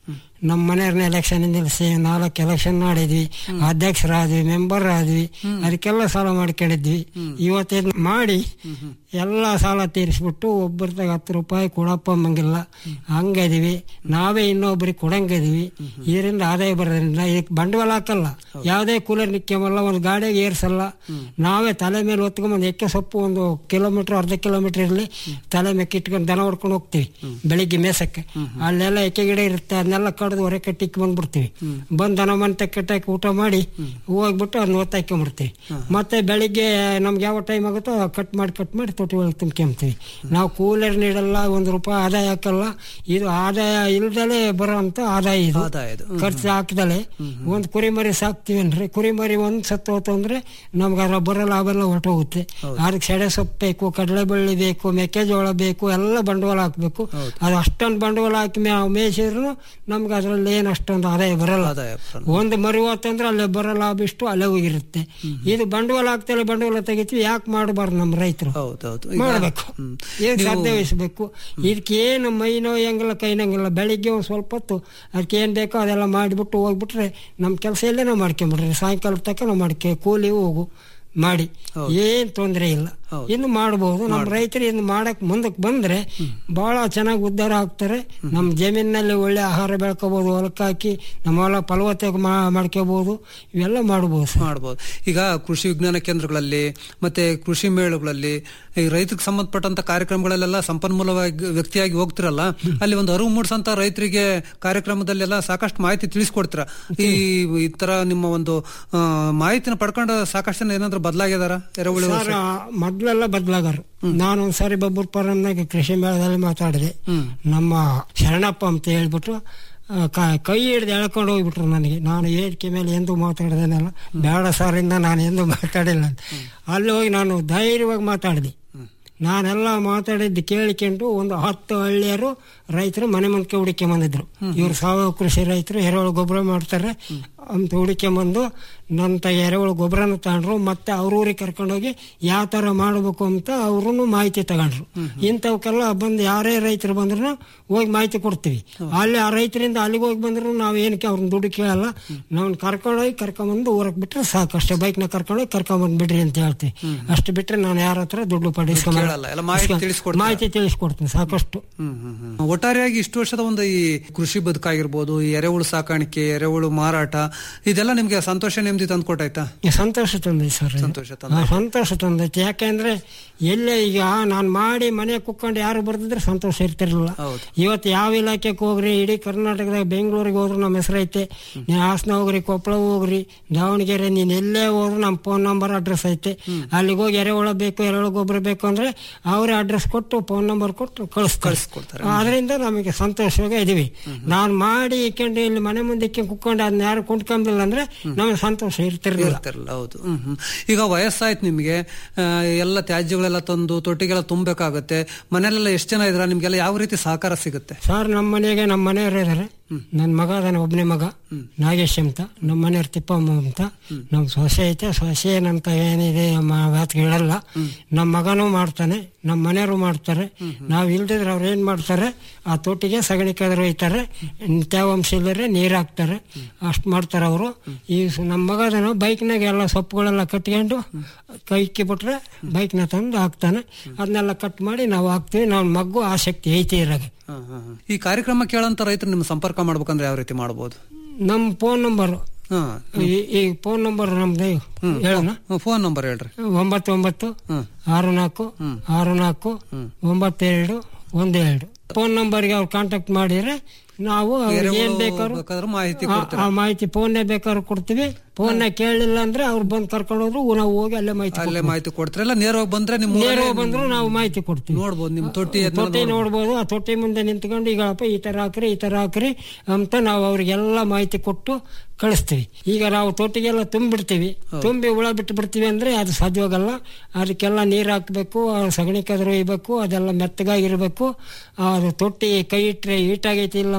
ನಮ್ಮ ಮನೆಯವ್ರನ್ನ ಎಲೆಕ್ಷನ್ ನಿಲ್ಲಿಸಿ ನಾಲ್ಕು ಎಲೆಕ್ಷನ್ ಮಾಡಿದ್ವಿ ಅಧ್ಯಕ್ಷರಾದ್ವಿ ಮೆಂಬರ್ ಆದ್ವಿ ಅದಕ್ಕೆಲ್ಲ ಸಾಲ ಮಾಡ್ಕೊಂಡಿದ್ವಿ ಇವತ್ತೇನು ಮಾಡಿ ಎಲ್ಲ ಸಾಲ ತೀರಿಸ್ಬಿಟ್ಟು ಒಬ್ಬರದಾಗ ಹತ್ತು ರೂಪಾಯಿ ಕೊಡಪ್ಪ ಅಂಬಂಗಿಲ್ಲ ಹಂಗದೀವಿ ನಾವೇ ಇನ್ನೊಬ್ರಿಗೆ ಕೊಡಂಗದೀವಿ ಇದರಿಂದ ಆದಾಯ ಬರೋದ್ರಿಂದ ಇದಕ್ಕೆ ಬಂಡವಾಳ ಹಾಕಲ್ಲ ಯಾವುದೇ ಕೂಲರ್ ನಿಕ್ಕೆಮಲ್ಲ ಒಂದು ಗಾಡಿಗೆ ಏರ್ಸಲ್ಲ ನಾವೇ ತಲೆ ಮೇಲೆ ಹೊತ್ಕೊಂಬಂದು ಎಕ್ಕೆ ಸೊಪ್ಪು ಒಂದು ಕಿಲೋಮೀಟರ್ ಅರ್ಧ ಕಿಲೋಮೀಟರ್ ಇರಲಿ ತಲೆ ಮೇಲೆ ಇಟ್ಕೊಂಡು ದನ ಹೊಡ್ಕೊಂಡು ಹೋಗ್ತೀವಿ ಬೆಳಿಗ್ಗೆ ಮೇಸಕ್ಕೆ ಅಲ್ಲೆಲ್ಲ ಎಕ್ಕೆ ಗಿಡ ಇರುತ್ತೆ ಅದನ್ನೆಲ್ಲ ಕಡ್ದು ಹೊರೆ ಕಟ್ಟಿಕ್ಕೆ ಬಂದ್ಬಿಡ್ತೀವಿ ಬಂದು ದನ ಮಂತೆ ಕಟ್ಟಾಕಿ ಊಟ ಮಾಡಿ ಹೋಗ್ಬಿಟ್ಟು ಅದನ್ನ ಒತ್ತಾಕೊಂಡ್ಬಿಡ್ತೀವಿ ಮತ್ತೆ ಬೆಳಿಗ್ಗೆ ನಮ್ಗೆ ಯಾವ ಟೈಮ್ ಆಗುತ್ತೋ ಕಟ್ ಮಾಡಿ ಕಟ್ ಮಾಡಿ ತೊಟ್ಟಿ ಒಳಗೆ ತುಂಬ್ಕೊಂತೀವಿ ನಾವು ಕೂಲರ್ ನೀಡಲ್ಲ ಒಂದು ರೂಪಾಯಿ ಆದಾಯ ಹಾಕಲ್ಲ ಇದು ಆದಾಯ ಇಲ್ದಲೇ ಬರೋಂಥ ಆದಾಯ ಇದು ಆದಾಯ ಇದು. ಖರ್ಚು ಹಾಕ್ದಲೆ ಒಂದು ಕುರಿಮರಿ ಸಾಕ್ತೀವನ್ರಿ ಕುರಿಮರಿ ಒಂದ್ ಸತ್ತು ಹೋತು ಅಂದ್ರೆ ನಮ್ಗೆ ಅದ್ರ ಬರೋ ಲಾಭ ಎಲ್ಲ ಹೊರಟೋಗುತ್ತೆ ಅದಕ್ಕೆ ಸೆಡೆ ಸೊಪ್ಪು ಬೇಕು ಕಡಲೆ ಬಳ್ಳಿ ಬೇಕು ಮೆಕ್ಕೆಜೋಳ ಬೇಕು ಎಲ್ಲ ಬಂಡವಾಳ ಹಾಕ್ಬೇಕು ಅದು ಅಷ್ಟೊಂದು ಬಂಡವಾಳ ಹಾಕಿ ಮೇ ಮೇಯಿಸಿದ್ರು ನಮ್ಗೆ ಅದ್ರಲ್ಲಿ ಏನು ಅಷ್ಟೊಂದು ಆದಾಯ ಬರಲ್ಲ ಆದಾಯ ಬರಲ್ಲ. ಒಂದು ಮರಿ ಹೋತಂದ್ರೆ ಅಲ್ಲೇ ಬರೋ ಲಾಭ ಇಷ್ಟು ಅಲ್ಲೇ ಹೋಗಿರುತ್ತೆ ಇದು ಬಂಡವಾಳ ಹಾಕ್ತಲ್ಲ ಬಂಡವಾಳ ತೆಗಿತೀವಿ ಯಾಕೆ ಮಾಡಬಾರ್ದು ನಮ್ಮ ರೈತರು ಹೌದೌದು ಈಗ- ಮಾಡಬೇಕು ಹ್ಮ್. ಏನ್ ನೀವು- ಸಾಧ್ಯ ವಹಿಸ್ಬೇಕು ಇದಕ್ಕೆ ಏನು ಮೈ ನೋಯಂಗಿಲ್ಲ ಕೈ ನೋಯಂಗಿಲ್ಲ ಬೆಳಿಗ್ಗೆ ಒಂದು ಸ್ವಲ್ಪ ಹೊತ್ತು ಅದಕ್ಕೆ ಏನು ಬೇಕೋ ಅದೆಲ್ಲ ಮಾಡಿಬಿಟ್ಟು ಹೋಗ್ಬಿಟ್ರೆ ನಮ್ಮ ಕೆಲಸ ಎಲ್ಲೇ ನಾವು ಮಾಡ್ಕೊಂಬಿಡ್ರಿ ಸಾಯಂಕಾಲ ತನಕ ನಾವು ಮಾಡ್ಕೆ ಕೂಲಿ ಹೋಗು ಮಾಡಿ ಏನ್ ತೊಂದರೆ ಇಲ್ಲ ಹೌದು. ಇನ್ನು ಮಾಡಬಹುದು ನಮ್ಮ ರೈತರು ಇನ್ನು ಮಾಡಕ್ ಮುಂದಕ್ಕೆ ಬಂದ್ರೆ ಬಹಳ ಚೆನ್ನಾಗಿ ಉದ್ಧಾರ ಆಗ್ತಾರೆ ನಮ್ಮ ಜಮೀನಿನಲ್ಲಿ ಒಳ್ಳೆ ಆಹಾರ ಬೆಳ್ಕೋಬಹುದು ಹೊಲಕ್ಕೆ ಹಾಕಿ ನಮ್ಮ ಹೊಲ ಫಲವತ್ತೆ ಮಾ- ಮಾಡ್ಕೋಬಹುದು ಇವೆಲ್ಲ ಮಾಡಬಹುದು ಸರ್ ಮಾಡ್ಬೋದು ಈಗ ಕೃಷಿ ವಿಜ್ಞಾನ ಕೇಂದ್ರಗಳಲ್ಲಿ ಮತ್ತೆ ಕೃಷಿ ಮೇಳಗಳಲ್ಲಿ ಈ ರೈತರಿಗೆ ಸಂಬಂಧಪಟ್ಟಂತ ಕಾರ್ಯಕ್ರಮಗಳಲ್ಲೆಲ್ಲ ಸಂಪನ್ಮೂಲವಾಗಿ ವ್ಯಕ್ತಿಯಾಗಿ ಹೋಗ್ತಿರಲ್ಲ ಅಲ್ಲಿ ಒಂದು ಅರಿವು ಮೂಡಿಸಂತ ರೈತರಿಗೆ ಕಾರ್ಯಕ್ರಮದಲ್ಲೆಲ್ಲ ಸಾಕಷ್ಟು ಮಾಹಿತಿ ತಿಳಿಸ್ಕೊಡ್ತೀರ ಈ ಈ ತರ ನಿಮ್ಮ ಒಂದು ಆ, ಮಾಹಿತಿನ ಪಡ್ಕೊಂಡು ಸಾಕಷ್ಟು ಜನ ಏನಾದ್ರು ಬದಲಾಗಿದಾರ ಎರೆಹುಳು ಸರ್ ಮೊದ್ಲೆಲ್ಲ ಬದಲಾಗರು ನಾನು ಒಂದ್ಸಾರಿ ಬಬ್ಬೂರ್ ಪರಂನಾಗ ಕೃಷಿ ಮೇಳದಲ್ಲಿ ಮಾತಾಡಿದೆ ನಮ್ಮ ಶರಣಪ್ಪ ಅಂತ ಹೇಳ್ಬಿಟ್ಟು ಆ, ಕ- ಕೈ ಹಿಡ್ದು ಎಳ್ಕೊಂಡು ಹೋಗ್ಬಿಟ್ರು ನನಗೆ ನಾನು ವೇದಿಕೆ ಮೇಲೆ ಎಂದು ಮಾತಾಡಿದೆನಲ್ಲ ಬೇಡ ಸಾರಿಂದ ನಾನು ಎಂದು ಮಾತಾಡಿಲ್ಲ ಅಂತ ಅಲ್ಲಿ ಹೋಗಿ ನಾನು ಧೈರ್ಯವಾಗಿ ಮಾತಾಡಿದೆ ನಾನೆಲ್ಲ ಮಾತಾಡಿದ್ದು ಕೇಳಿಕೊಂಡು ಒಂದು ಹತ್ತು ಹಳ್ಳಿಯರು ರೈತರು ಮನೆ ಮುಂದಕ್ಕೆ ಹುಡುಕೊಂಬಂದಿದ್ರು ಇವ್ರು ಸಾವಯವ ಕೃಷಿ ರೈತರು ಎರೆಹುಳು ಗೊಬ್ಬರ ಮಾಡ್ತಾರೆ ಅಂತ ಹುಡುಕೊಂಬಂದು ನನ್ನ ಎರೆಹುಳು ಗೊಬ್ಬರನ ತಗೊಂಡ್ರು ಮತ್ತೆ ಅವ್ರೂರಿಗೆ ಕರ್ಕೊಂಡೋಗಿ ಯಾವ ಥರ ಮಾಡಬೇಕು ಅಂತ ಅವ್ರೂ ಮಾಹಿತಿ ತಗೊಂಡ್ರು ಇಂಥವಕ್ಕೆಲ್ಲ ಬಂದು ಯಾರೇ ರೈತರು ಬಂದ್ರು ಹೋಗಿ ಮಾಹಿತಿ ಕೊಡ್ತೀವಿ ಅಲ್ಲಿ ಆ ರೈತರಿಂದ ಅಲ್ಲಿಗೆ ಹೋಗಿ ಬಂದ್ರು ನಾವು ಏನಕ್ಕೆ ಅವ್ರನ್ನ ದುಡ್ಡು ಕೇಳಲ್ಲ ನಾವು ಕರ್ಕೊಂಡೋಗಿ ಕರ್ಕೊಂಬಂದು ಊರಕ್ಕೆ ಬಿಟ್ರೆ ಸಾಕು ಅಷ್ಟೇ ಬೈಕ್ನ ಕರ್ಕೊಂಡೋಗಿ ಕರ್ಕೊಂಬಂದು ಬಿಡ್ರಿ ಅಂತ ಹೇಳ್ತೀವಿ ಅಷ್ಟು ಬಿಟ್ರೆ ನಾನು ಯಾರ ಹತ್ರ ದುಡ್ಡು ಪಡಿಸ್ಕೊಂಬ ಕೇಳಲ್ಲ, ಎಲ್ಲ ಮಾಹಿತಿ ತಿಳಿಸ್ಕೊಡ್ತೀರಾ? ಮಾಹಿತಿ ತಿಳಿಸ್ಕೊಡ್ತೀನಿ ಸಾಕಷ್ಟು ಹ್ಮ್ ಹ್ಮ್ ಹ್ಮ್. ಒಟ್ಟಾರೆಯಾಗಿ ಇಷ್ಟು ವರ್ಷದ ಒಂದು ಈ ಕೃಷಿ ಬದುಕಾಗಿರ್ಬೋದು ಈ ಎರೆಹುಳು ಸಾಕಾಣಿಕೆ ಎರೆಹುಳು ಮಾರಾಟ ಇದೆಲ್ಲ ನಿಮ್ಗೆ ಸಂತೋಷ ನೆಮ್ಮದಿ ತಂದ್ಕೊಟ್ಟಾಯ್ತಾ ಸಂತೋಷ ತಂದೈತೆ ಸರ್ ಇದು. ಸಂತೋಷ ಹಾ, ಸಂತೋಷ ತಂದೈತೆ ಯಾಕೆಂದ್ರೆ ಎಲ್ಲೇ ಈಗ ನಾನು ಮಾಡಿ ಮನೆ ಕುತ್ಕೊಂಡು ಯಾರು ಬರ್ದಿದ್ರೆ ಸಂತೋಷ ಇರ್ತಿರ್ಲಿಲ್ಲ ಹೌದು. ಇವತ್ತು ಯಾವ ಇಲಾಖೆಗೆ ಹೋಗ್ರಿ ಇಡೀ ಕರ್ನಾಟಕದಾಗ ಬೆಂಗಳೂರಿಗೆ ಹೋದ್ರು ನಮ್ಮ ಹೆಸರೈತೆ ನೀವು ಹಾಸನ ಹೋಗ್ರಿ ಕೊಪ್ಪಳ ಹೋಗ್ರಿ ದಾವಣಗೆರೆ ನೀನು ಎಲ್ಲೇ ಹೋದ್ರು ನಮ್ಮ ಫೋನ್ ನಂಬರ್ ಅಡ್ರೆಸ್ ಐತೆ ಅಲ್ಲಿಗೆ ಹೋಗಿ ಎರೆಹುಳ ಬೇಕು ಎರೆಹುಳ ಗೊಬ್ಬರ ಬೇಕು ಅಂದ್ರೆ ಅವರೇ ಅಡ್ರೆಸ್ ಕೊಟ್ಟು ಫೋನ್ ನಂಬರ್ ಕೊಟ್ಟು ಕಳಿಸ್ತಾರೆ ಕಳಿಸ್ಕೊಡ್ತಾರೆ. ಅದರಿಂದ ನಮಗೆ ಸಂತೋಷವಾಗಿ ಇದೀವಿ ನಾನು ಮಾಡಿ ಇಕ್ಕೊಂಡು ಇಲ್ಲಿ ಮನೆ ಮುಂದೆ ಇಕ್ಕೊಂಡು ಕುತ್ಕೊಂಡು ಅದನ್ನ ಯಾರು ಕೊಂಡ್ಕೊಂಬಿಲ್ಲ ಅಂದ್ರೆ ನಮಗೆ ಸಂತೋಷ ಇರ್ತಿರ್ಲಿಲ್ಲ ಇರ್ತಿರಲ್ಲ ಹೌದು ಹ್ಮ್ ಹ್ಮ್. ಈಗ ವಯಸ್ಸಾಯ್ತು ನಿಮ್ಗೆ ಆ, ಎಲ್ಲ ತ್ಯಾಜ್ಯಗಳೆಲ್ಲ ತಂದು ತೊಟ್ಟಿಗೆಲ್ಲ ತುಂಬಬೇಕಾಗತ್ತೆ ಮನೇಲೆಲ್ಲ ಎಷ್ಟು ಜನ ಇದ್ರ ನಿಮ್ಗೆಲ್ಲ ಯಾವ ರೀತಿ ಸಹಕಾರ ಸಿಗುತ್ತೆ ಸರ್ ನಮ್ಮ ಮನೆಗೆ ನಮ್ಮ ಮನೆಯವರು ಇದಾರೆ ನನ್ನ ಮಗ ಅದಾನೆ ಒಬ್ಬನೇ ಮಗ ನಾಗೇಶ್ ಅಂತ ನಮ್ಮ ಮನೆಯವ್ರ ತಿಪ್ಪಮ್ಮ ಅಂತ ನಮ್ಮ ಸೊಸೆ ಐತೆ ಸೊಸೆ ಏನಂತ ಏನಿದೆ ಮಾತು ಹೇಳಲ್ಲ ನಮ್ಮ ಮಗನೂ ಮಾಡ್ತಾನೆ ನಮ್ಮ ಮನೆಯವರು ಮಾಡ್ತಾರೆ ನಾವು ಇಲ್ದಿದ್ರೆ ಅವ್ರು ಏನ್ ಮಾಡ್ತಾರೆ ಆ ತೊಟ್ಟಿಗೆ ಸಗಣಿ ಕದ್ರು ಒಯ್ತಾರೆ ತೇವಾಂಶ ಇಲ್ಲದ್ರೆ ನೀರು ಹಾಕ್ತಾರೆ ಅಷ್ಟು ಮಾಡ್ತಾರೆ ಅವರು ಈ ಸ- ನಮ್ಮ ಮಗ ಅದಾನ ಬೈಕ್ನಾಗ ಎಲ್ಲ ಸೊಪ್ಪುಗಳೆಲ್ಲ ಕಟ್ಕೊಂಡು ಕೈಕಿ ಬಿಟ್ರೆ ಬೈಕ್ನ ತಂದು ಹಾಕ್ತಾನೆ ಅದನ್ನೆಲ್ಲ ಕಟ್ ಮಾಡಿ ನಾವು ಹಾಕ್ತೀವಿ ನಾವು ಮಗ್ಗು ಆಸಕ್ತಿ ಐತಿ ಇರಾಗ ಹ್ಮ್ ಹ್ಮ್ ಹ್ಮ್. ಈ ಕಾರ್ಯಕ್ರಮ ಕೇಳಂತ ರೈತರು ನಿಮ್ ಸಂಪರ್ಕ ಮಾಡ್ಬೇಕಂದ್ರೆ ಯಾವ ರೀತಿ ಮಾಡ್ಬೋದು ನಮ್ಮ ಫೋನ್ ನಂಬರ್ ಹಾ ಈ ಫೋನ್ ನಂಬರ್ ನಮ್ದು ಹೇಳೋಣ ಫೋನ್ ನಂಬರ್ ಹೇಳ್ರಿ ಒಂಬತ್ತು ಒಂಬತ್ತು ಹ್ಮ್ ಆರು ನಾಲ್ಕು ಆರು ನಾಲ್ಕು ಒಂಬತ್ತೆರಡು ಒಂದು ಎರಡು ಫೋನ್ ನಂಬರ್ಗೆ ಅವ್ರು ಕಾಂಟ್ಯಾಕ್ಟ್ ಮಾಡಿದ್ರೆ ನಾವು ಅವ್ರಿಗೆ ಏನ್ ಬೇಕಾದ್ರು ಬೇಕಾದ್ರೆ ಮಾಹಿತಿ ಆ- ಆ ಮಾಹಿತಿ ಫೋನ್ನೇ ಬೇಕಾದ್ರೂ ಕೊಡ್ತೀವಿ ಫೋನ್ನ ಕೇಳಲಿಲ್ಲ ಅಂದ್ರೆ ಅವ್ರು ಬಂದು ಕರ್ಕೊಂಡು ಹೋದ್ರು ನಾವು ಹೋಗಿ ಅಲ್ಲೇ ಮಾಹಿತಿ ಅಲ್ಲೇ ಮಾಹಿತಿ ಕೊಡ್ತಾರೆ ಇಲ್ಲ ನೇರವಾಗಿ ಬಂದ್ರೆ ನಿಮ್ ನೇರವಾಗಿ ಬಂದ್ರು ನಾವು ಮಾಹಿತಿ ಕೊಡ್ತೀವಿ ನೋಡ್ಬೋದು ನಿಮ್ ತೊಟ್ಟಿ ಎತ್ತ ತೊಟ್ಟಿ ನೋಡ್ಬೋದು ಆ ತೊಟ್ಟಿ ಮುಂದೆ ನಿಂತ್ಕೊಂಡು ಈಗಪ್ಪ ಈ ತರ ಹಾಕ್ರಿ ಈ ತರ ಹಾಕ್ರಿ ಅಂತ ನಾವು ಅವ್ರಿಗೆಲ್ಲ ಮಾಹಿತಿ ಕೊಟ್ಟು ಕಳಿಸ್ತೀವಿ ಈಗ ನಾವು ತೊಟ್ಟಿಗೆಲ್ಲ ತುಂಬಿಡ್ತೀವಿ ತುಂಬಿ ಹುಳ ಬಿಟ್ಟು ಬಿಡ್ತೀವಿ ಅಂದ್ರೆ ಅದು ಸಾಧ್ಯವಾಗಲ್ಲ ಅದಕ್ಕೆಲ್ಲ ನೀರು ಹಾಕ್ಬೇಕು ಆ ಸಗಣಿ ಕದ್ರು ಒಯ್ಬೇಕು ಅದೆಲ್ಲ ಮೆತ್ತಗಾಗಿರ್ಬೇಕು ಅದು ತೊಟ್ಟಿ ಕೈ ಇಟ್ರೆ ಈಟಾಗೈತಿ ಇಲ್ಲ ಅಂತ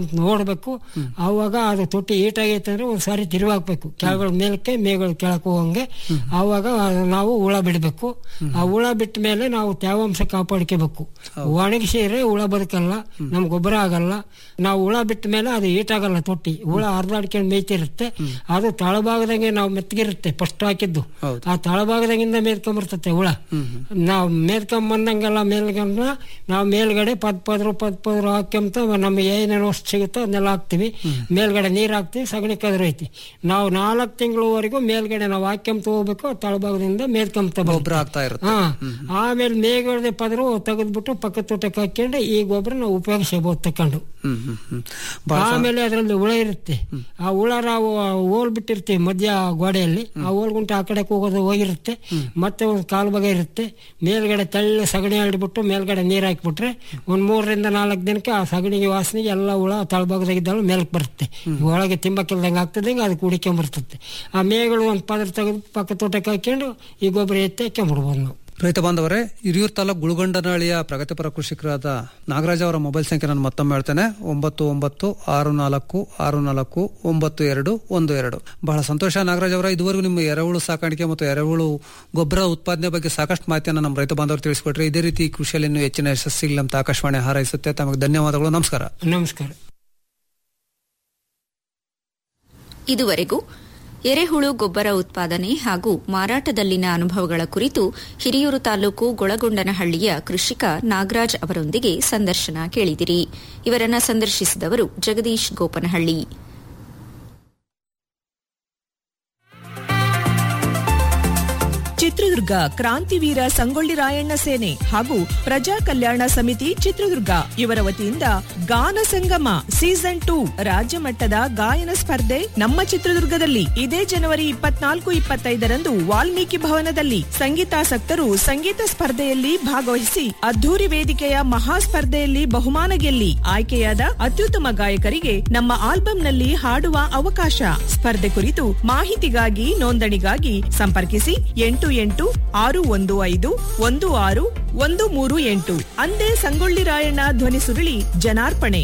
ಅಂತ ನೋಡ್ಬೇಕು ಆವಾಗ ಅದು ತೊಟ್ಟಿ ಈಟಾಗೈತೆ ಅಂದ್ರೆ ಒಂದ್ ಸಾರಿ ತಿರುವಾಕ್ಬೇಕು ಕೆಳಗಳ ಮೇಲಕ್ಕೆ ಮೇಗಳು ಕೆಳಕ್ಕೆ ಹೋಗಂಗೆ ಆವಾಗ ನಾವು ಹುಳ ಬಿಡಬೇಕು ಆ ಹುಳ ಬಿಟ್ಟ ಮೇಲೆ ನಾವು ತೇವಾಂಶ ಕಾಪಾಡ್ಕೋಬೇಕು ಒಣಗಿಸಿದ್ರೆ ಹುಳ ಬದುಕಲ್ಲ ನಮ್ ಗೊಬ್ಬರ ಆಗಲ್ಲ ನಾವು ಹುಳ ಬಿಟ್ಟ ಮೇಲೆ ಅದು ಈಟಾಗಲ್ಲ ತೊಟ್ಟಿ ಹುಳ ಹರಿದಾಡ್ಕೊಂಡು ಮೇಯ್ತಿರುತ್ತೆ ಅದು ತಳಭಾಗದಂಗೆ ನಾವು ಮೆತ್ತಗಿರುತ್ತೆ ಫಸ್ಟ್ ಹಾಕಿದ್ದು ಹೌದು. ಆ ತಳಭಾಗದಾಗಿಂದ ಮೇಲ್ಕೊಂಬರ್ತತೆ ಹುಳ ನಾವು ಮೇಲ್ಕೊಂಬಂದಂಗೆಲ್ಲ ಮೇಲ್ಗಂಡ ನಾವು ಮೇಲ್ಗಡೆ ಪದ್ ಪದ್ರು ಪದ್ ಪದ್ರು ಹಾಕ್ಯಂತ ನಮಗೆ ಏನೇನು ವಸ್ತು ಸಿಗುತ್ತೋ ಅದನ್ನೆಲ್ಲ ಹಾಕ್ತಿವಿ ಮೇಲ್ಗಡೆ ನೀರು ಹಾಕ್ತಿವಿ ಸಗಣಿ ಕದ್ರು ಐತಿ ನಾವು ನಾಲ್ಕು ತಿಂಗಳವರೆಗೂ ಮೇಲ್ಗಡೆ ನಾವು ಹಾಕ್ಯಂತ ಹೋಗ್ಬೇಕು ತಳಭಾಗದಿಂದ ಮೇಲ್ಕೊಂತ ಗೊಬ್ಬರ ಆಗ್ತಾ ಇರುತ್ತೆ ಹಾ ಆಮೇಲೆ ಮೇಲ್ಗಡೆ ಪದರು ತೆಗೆದ್ಬಿಟ್ಟು ಪಕ್ಕ ತೋಟಕ್ಕೆ ಹಾಕೊಂಡು ಈ ಗೊಬ್ಬರ ನಾವು ಉಪಯೋಗಿಸಬಹುದು ತಕೊಂಡು ಹ್ಮ್ ಹ್ಮ್ ಹ್ಮ್ ಬಹಳ ಆಮೇಲೆ ಅದರಲ್ಲಿ ಹುಳ ಇರುತ್ತೆ ಆ ಹುಳ ನಾವು ಹೋಲ್ ಬಿಟ್ಟಿರ್ತೀವಿ ಮಧ್ಯ ಗೋಡೆಯಲ್ಲಿ ಆ ಹೋಲ್ಗುಂಟೆ ಆ ಕಡೆ ಹೋಗೋದು ಹೋಗಿರುತ್ತೆ ಮತ್ತೆ ಒಂದು ಕಾಲು ಭಾಗ ಇರುತ್ತೆ ಮೇಲ್ಗಡೆ ತೆಳ್ಳ ಸಗಣಿ ಹರಡ್ಬಿಟ್ಟು ಮೇಲ್ಗಡೆ ನೀರು ಹಾಕಿಬಿಟ್ರೆ ಒಂದ್ ಮೂರರಿಂದ ನಾಲ್ಕು ದಿನಕ್ಕೆ ಆ ಸಗಣಿಗೆ ವಾಸನೆಗೆ ಎಲ್ಲ ಹುಳ ತಳಭಾಗದಾಗಿದ್ದಾಳು ಮೇಲಕ್ಕೆ ಬರುತ್ತೆ ಒಳಗೆ ತಿಂಬಕ್ಕಿಲ್ದಂಗೆ ಆಗ್ತದಂಗೆ ಅದಕ್ಕೆ ಹುಡಿಕೊಂಬರ್ತದೆ ಆ ಮೇಗಳು ಒಂದು ಪದ್ರ ತೆಗೆದು ಪಕ್ಕ ತೋಟಕ್ಕೆ ಹಾಕೊಂಡು ಈ ಗೊಬ್ಬರ ಎತ್ತಿ ಹಾಕೊಂಡ್ಬಿಡ್ಬೋದು ನಾವು ರೈತ ಬಾಂಧವರೇ ಹಿರಿಯೂರು ತಾಲೂಕು ಗುಳುಗಂಡನಹಳ್ಳಿಯ ಪ್ರಗತಿಪರ ಕೃಷಿಕರಾದ ನಾಗರಾಜ್ ಅವರ ಮೊಬೈಲ್ ಸಂಖ್ಯೆ ನಾನು ಮತ್ತೊಮ್ಮೆ ಹೇಳ್ತೇನೆ ಒಂಬತ್ತು ಒಂಬತ್ತು ಆರು ನಾಲ್ಕು ಆರು ನಾಲ್ಕು ಒಂಬತ್ತು ಎರಡು ಒಂದು ಎರಡು ಬಹಳ ಸಂತೋಷ ನಾಗರಾಜ್ ಅವರ ಇದುವರೆಗೂ ನಿಮ್ಮ ಎರೆಹುಳು ಸಾಕಾಣಿಕೆ ಮತ್ತು ಎರೆಹುಳು ಗೊಬ್ಬರ ಉತ್ಪಾದನೆ ಬಗ್ಗೆ ಸಾಕಷ್ಟು ಮಾಹಿತಿಯನ್ನು ನಮ್ಮ ರೈತ ಬಾಂಧವರು ತಿಳಿಸಿಕೊಟ್ರೆ ಇದೇ ರೀತಿ ಕೃಷಿಯಲ್ಲಿ ಇನ್ನೂ ಹೆಚ್ಚಿನ ಯಶಸ್ಸಿಗೆ ನಮ್ಮ ಆಕಾಶವಾಣಿ ಹಾರೈಸುತ್ತೆ ತಮಗೆ ಧನ್ಯವಾದಗಳು ನಮಸ್ಕಾರ ನಮಸ್ಕಾರ ಇದುವರೆಗೂ ಎರೆಹುಳು ಗೊಬ್ಬರ ಉತ್ಪಾದನೆ ಹಾಗೂ ಮಾರಾಟದಲ್ಲಿನ ಅನುಭವಗಳ ಕುರಿತು ಹಿರಿಯೂರು ತಾಲೂಕು ಗೊಳಗೊಂಡನಹಳ್ಳಿಯ ಕೃಷಿಕ ನಾಗರಾಜ್ ಅವರೊಂದಿಗೆ ಸಂದರ್ಶನ ಕೇಳಿದಿರಿ ಇವರನ್ನ ಸಂದರ್ಶಿಸಿದವರು ಜಗದೀಶ್ ಗೋಪನಹಳ್ಳಿ ಚಿತ್ರದುರ್ಗ ಕ್ರಾಂತಿವೀರ ಸಂಗೊಳ್ಳಿ ರಾಯಣ್ಣ ಸೇನೆ ಹಾಗೂ ಪ್ರಜಾ ಕಲ್ಯಾಣ ಸಮಿತಿ ಚಿತ್ರದುರ್ಗ ಇವರ ವತಿಯಿಂದ ಗಾನ ಸಂಗಮ ಸೀಸನ್ ಟೂ ರಾಜ್ಯ ಮಟ್ಟದ ಗಾಯನ ಸ್ಪರ್ಧೆ ನಮ್ಮ ಚಿತ್ರದುರ್ಗದಲ್ಲಿ ಇದೇ ಜನವರಿ ಇಪ್ಪತ್ನಾಲ್ಕು ಇಪ್ಪತ್ತೈದರಂದು ವಾಲ್ಮೀಕಿ ಭವನದಲ್ಲಿ ಸಂಗೀತಾಸಕ್ತರು ಸಂಗೀತ ಸ್ಪರ್ಧೆಯಲ್ಲಿ ಭಾಗವಹಿಸಿ ಅದ್ದೂರಿ ವೇದಿಕೆಯ ಮಹಾ ಸ್ಪರ್ಧೆಯಲ್ಲಿ ಬಹುಮಾನ ಗೆಲ್ಲಿ ಆಯ್ಕೆಯಾದ ಅತ್ಯುತ್ತಮ ಗಾಯಕರಿಗೆ ನಮ್ಮ ಆಲ್ಬಂನಲ್ಲಿ ಹಾಡುವ ಅವಕಾಶ ಸ್ಪರ್ಧೆ ಕುರಿತು ಮಾಹಿತಿಗಾಗಿ ನೋಂದಣಿಗಾಗಿ ಸಂಪರ್ಕಿಸಿ ಎಂಟು ಎಂಟು ಆರು ಒಂದು ಐದು ಒಂದು ಆರು ಒಂದು ಮೂರು ಎಂಟು ಅಂದೇ ಸಂಗೊಳ್ಳಿ ರಾಯಣ್ಣ ಧ್ವನಿ ಸುರುಳಿ ಜನಾರ್ಪಣೆ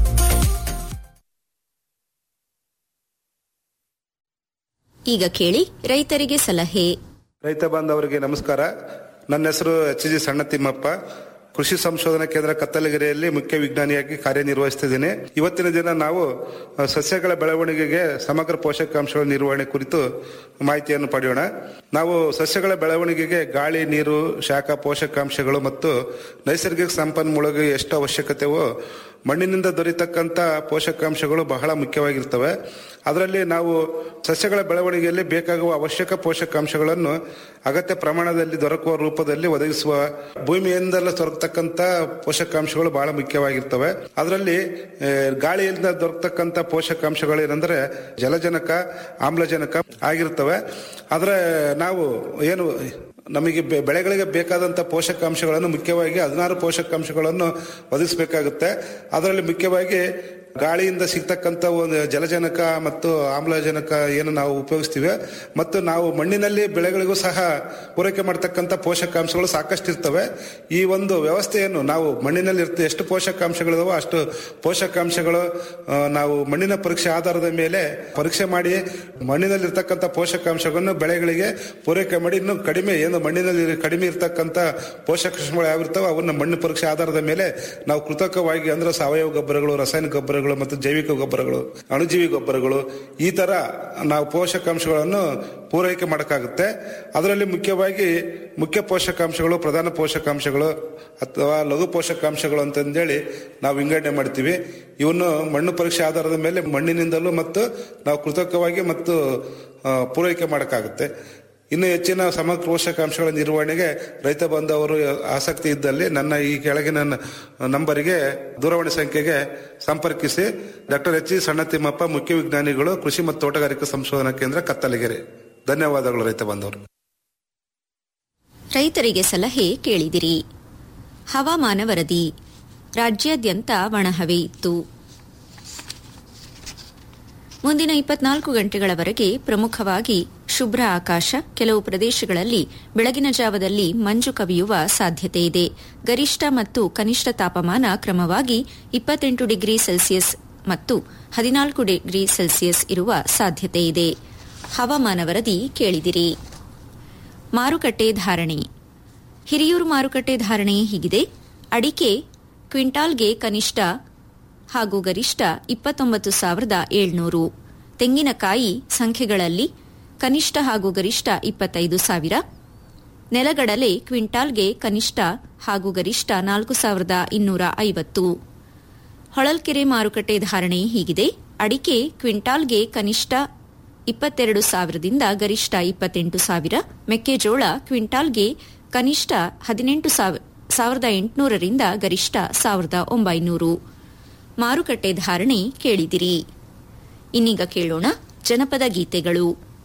ಈಗ ಕೇಳಿ ರೈತರಿಗೆ ಸಲಹೆ ರೈತ ಬಾಂಧವರಿಗೆ ನಮಸ್ಕಾರ ನನ್ನ ಹೆಸರು ಎಚ್ ಜಿ ಸಣ್ಣ ತಿಮ್ಮಪ್ಪ ಕೃಷಿ ಸಂಶೋಧನಾ ಕೇಂದ್ರ ಕತ್ತಲಗಿರಿಯಲ್ಲಿ ಮುಖ್ಯ ವಿಜ್ಞಾನಿಯಾಗಿ ಕಾರ್ಯನಿರ್ವಹಿಸ್ತಿದ್ದೇನೆ ಇವತ್ತಿನ ದಿನ ನಾವು ಅ, ಸಸ್ಯಗಳ ಬೆಳವಣಿಗೆಗೆ ಸಮಗ್ರ ಪೋಷಕಾಂಶಗಳ ನಿರ್ವಹಣೆ ಕುರಿತು ಮಾಹಿತಿಯನ್ನು ಪಡೆಯೋಣ ನಾವು ಸಸ್ಯಗಳ ಬೆಳವಣಿಗೆಗೆ ಗಾಳಿ ನೀರು ಶಾಖ ಪೋಷಕಾಂಶಗಳು ಮತ್ತು ನೈಸರ್ಗಿಕ ಸಂಪನ್ಮೂಲಗಳಿಗೆ ಎಷ್ಟು ಅವಶ್ಯಕತೆವೋ ಮಣ್ಣಿನಿಂದ ದೊರೆತಕ್ಕಂಥ ಪೋಷಕಾಂಶಗಳು ಬಹಳ ಮುಖ್ಯವಾಗಿರ್ತವೆ ಅದರಲ್ಲಿ ನಾವು ಸಸ್ಯಗಳ ಬೆಳವಣಿಗೆಯಲ್ಲಿ ಬೇಕಾಗುವ ಅವಶ್ಯಕ ಪೋಷಕಾಂಶಗಳನ್ನು ಅಗತ್ಯ ಪ್ರಮಾಣದಲ್ಲಿ ದೊರಕುವ ರೂಪದಲ್ಲಿ ಒದಗಿಸುವ ಭೂಮಿಯಿಂದಲೇ ದೊರಕತಕ್ಕಂಥ ಪೋಷಕಾಂಶಗಳು ಬಹಳ ಮುಖ್ಯವಾಗಿರ್ತವೆ ಅದರಲ್ಲಿ ಆ, ಗಾಳಿಯಿಂದ ದೊರಕತಕ್ಕಂಥ ಪೋಷಕಾಂಶಗಳು ಏನಂದ್ರೆ ಜಲಜನಕ ಆಮ್ಲಜನಕ ಆಗಿರ್ತವೆ ಆದರೆ ನಾವು ಏನು ನಮಗೆ ಬೆ- ಬೆಳೆಗಳಿಗೆ ಬೇಕಾದಂಥ ಪೋಷಕಾಂಶಗಳನ್ನು ಮುಖ್ಯವಾಗಿ ಹದಿನಾರು ಪೋಷಕಾಂಶಗಳನ್ನು ಒದಗಿಸಬೇಕಾಗುತ್ತೆ ಅದರಲ್ಲಿ ಮುಖ್ಯವಾಗಿ ಗಾಳಿಯಿಂದ ಸಿಗ್ತಕ್ಕಂಥ ಒಂದು ಜಲಜನಕ ಮತ್ತು ಆಮ್ಲಜನಕ ಏನು ನಾವು ಉಪಯೋಗಿಸ್ತೀವಿ ಮತ್ತು ನಾವು ಮಣ್ಣಿನಲ್ಲಿ ಬೆಳೆಗಳಿಗೂ ಸಹ ಪೂರೈಕೆ ಮಾಡ್ತಕ್ಕಂಥ ಪೋಷಕಾಂಶಗಳು ಸಾಕಷ್ಟು ಇರ್ತವೆ ಈ ಒಂದು ವ್ಯವಸ್ಥೆಯನ್ನು ನಾವು ಮಣ್ಣಿನಲ್ಲಿ ಇರ್ತ ಎಷ್ಟು ಪೋಷಕಾಂಶಗಳಿದಾವೋ ಅಷ್ಟು ಪೋಷಕಾಂಶಗಳು ಆ, ನಾವು ಮಣ್ಣಿನ ಪರೀಕ್ಷೆ ಆಧಾರದ ಮೇಲೆ ಪರೀಕ್ಷೆ ಮಾಡಿ ಮಣ್ಣಿನಲ್ಲಿರ್ತಕ್ಕಂಥ ಪೋಷಕಾಂಶಗಳನ್ನು ಬೆಳೆಗಳಿಗೆ ಪೂರೈಕೆ ಮಾಡಿ ಇನ್ನು ಕಡಿಮೆ ಏನು ಮಣ್ಣಿನಲ್ಲಿ ಕಡಿಮೆ ಇರ್ತಕ್ಕಂಥ ಪೋಷಕಾಂಶಗಳು ಯಾವಿರ್ತಾವೆ ಅವನ್ನ ಮಣ್ಣು ಪರೀಕ್ಷೆ ಆಧಾರದ ಮೇಲೆ ನಾವು ಕೃತಕವಾಗಿ ಅಂದ್ರೆ ಸಾವಯವ ಗೊಬ್ಬರಗಳು ರಾಸಾಯನಿಕ ಗೊಬ್ಬರಗಳು ಮತ್ತು ಜೈವಿಕ ಗೊಬ್ಬರಗಳು ಅಣುಜೀವಿ ಗೊಬ್ಬರಗಳು ಈ ತರ ನಾವು ಪೋಷಕಾಂಶಗಳನ್ನು ಪೂರೈಕೆ ಮಾಡಕ್ಕಾಗುತ್ತೆ ಅದರಲ್ಲಿ ಮುಖ್ಯವಾಗಿ ಮುಖ್ಯ ಪೋಷಕಾಂಶಗಳು ಪ್ರಧಾನ ಪೋಷಕಾಂಶಗಳು ಅಥವಾ ಲಘು ಪೋಷಕಾಂಶಗಳು ಅಂತಂದೇಳಿ ನಾವು ವಿಂಗಡಣೆ ಮಾಡ್ತೀವಿ ಇವನ್ನು ಮಣ್ಣು ಪರೀಕ್ಷೆ ಆಧಾರದ ಮೇಲೆ ಮಣ್ಣಿನಿಂದಲೂ ಮತ್ತು ನಾವು ಕೃತಕವಾಗಿ ಮತ್ತು ಆ, ಪೂರೈಕೆ ಮಾಡಕ್ಕಾಗುತ್ತೆ ಇನ್ನು ಹೆಚ್ಚಿನ ಸಮಗ್ರ ಪೋಷಕಾಂಶಗಳ ನಿರ್ವಹಣೆಗೆ ರೈತ ಬಾಂಧವರು ಆಸಕ್ತಿ ಇದ್ದಲ್ಲಿ ನನ್ನ ಈ ಕೆಳಗಿನ ನ- ನಂಬರಿಗೆ ದೂರವಾಣಿ ಸಂಖ್ಯೆಗೆ ಸಂಪರ್ಕಿಸಿ ಡಾಕ್ಟರ್ ಎಚ್ ಇ ಸಣ್ಣತಿಮ್ಮಪ್ಪ ಮುಖ್ಯ ವಿಜ್ಞಾನಿಗಳು ಕೃಷಿ ಮತ್ತು ತೋಟಗಾರಿಕಾ ಸಂಶೋಧನಾ ಕೇಂದ್ರ ಕತ್ತಲಗೆರೆ ಧನ್ಯವಾದಗಳು ರೈತ ಬಾಂಧವರು ರೈತರಿಗೆ ಸಲಹೆ ಕೇಳಿದಿರಿ ಹವಾಮಾನ ವರದಿ ರಾಜ್ಯಾದ್ಯಂತ ಒಣಹವೆ ಇತ್ತು ಮುಂದಿನ ಇಪ್ಪತ್ನಾಲ್ಕು ಗಂಟೆಗಳವರೆಗೆ ಪ್ರಮುಖವಾಗಿ ಶುಭ್ರ ಆಕಾಶ ಕೆಲವು ಪ್ರದೇಶಗಳಲ್ಲಿ ಬೆಳಗಿನ ಜಾವದಲ್ಲಿ ಮಂಜು ಕವಿಯುವ ಸಾಧ್ಯತೆ ಇದೆ ಗರಿಷ್ಠ ಮತ್ತು ಕನಿಷ್ಠ ತಾಪಮಾನ ಕ್ರಮವಾಗಿ ಇಪ್ಪತ್ತೆಂಟು ಡಿಗ್ರಿ ಸೆಲ್ಸಿಯಸ್ ಮತ್ತು ಹದಿನಾಲ್ಕು ಡಿಗ್ರಿ ಸೆಲ್ಸಿಯಸ್ ಇರುವ ಸಾಧ್ಯತೆ ಇದೆ ಹವಾಮಾನ ವರದಿ ಕೇಳಿದಿರಿ ಮಾರುಕಟ್ಟೆ ಧಾರಣೆ ಹಿರಿಯೂರು ಮಾರುಕಟ್ಟೆ ಧಾರಣೆ ಹೀಗಿದೆ ಅಡಿಕೆ ಕ್ವಿಂಟಾಲ್ಗೆ ಕನಿಷ್ಠ ಹಾಗೂ ಗರಿಷ್ಠ ಇಪ್ಪತ್ತೊಂಬತ್ತು ಸಾವಿರದ ಏಳ್ನೂರು ತೆಂಗಿನಕಾಯಿ ಸಂಖ್ಯೆಗಳಲ್ಲಿ ಕನಿಷ್ಠ ಹಾಗೂ ಗರಿಷ್ಠ ಇಪ್ಪತ್ತೈದು ಸಾವಿರ ನೆಲಗಡಲೆ ಕ್ವಿಂಟಾಲ್ಗೆ ಕನಿಷ್ಠ ಹಾಗೂ ಗರಿಷ್ಠ ನಾಲ್ಕು ಸಾವಿರದ ಇನ್ನೂರ ಐವತ್ತು ಹೊಳಲ್ಕೆರೆ ಮಾರುಕಟ್ಟೆ ಧಾರಣೆ ಹೀಗಿದೆ ಅಡಿಕೆ ಕ್ವಿಂಟಾಲ್ಗೆ ಕನಿಷ್ಠ ಇಪ್ಪತ್ತೆರಡು ಸಾವಿರದಿಂದ ಗರಿಷ್ಠ ಇಪ್ಪತ್ತೆಂಟು ಸಾವಿರ ಮೆಕ್ಕೆಜೋಳ ಕ್ವಿಂಟಾಲ್ಗೆ ಕನಿಷ್ಠ ಹದಿನೆಂಟು ಸಾವಿರದ ಎಂಟುನೂರರಿಂದ ಗರಿಷ್ಠ ಸಾವಿರದ ಒಂಬೈನೂರು ಮಾರುಕಟ್ಟೆ ಧಾರಣೆ ಕೇಳಿದಿರಿ ಇನ್ನೀಗ ಕೇಳೋಣ ಜನಪದ ಗೀತೆಗಳು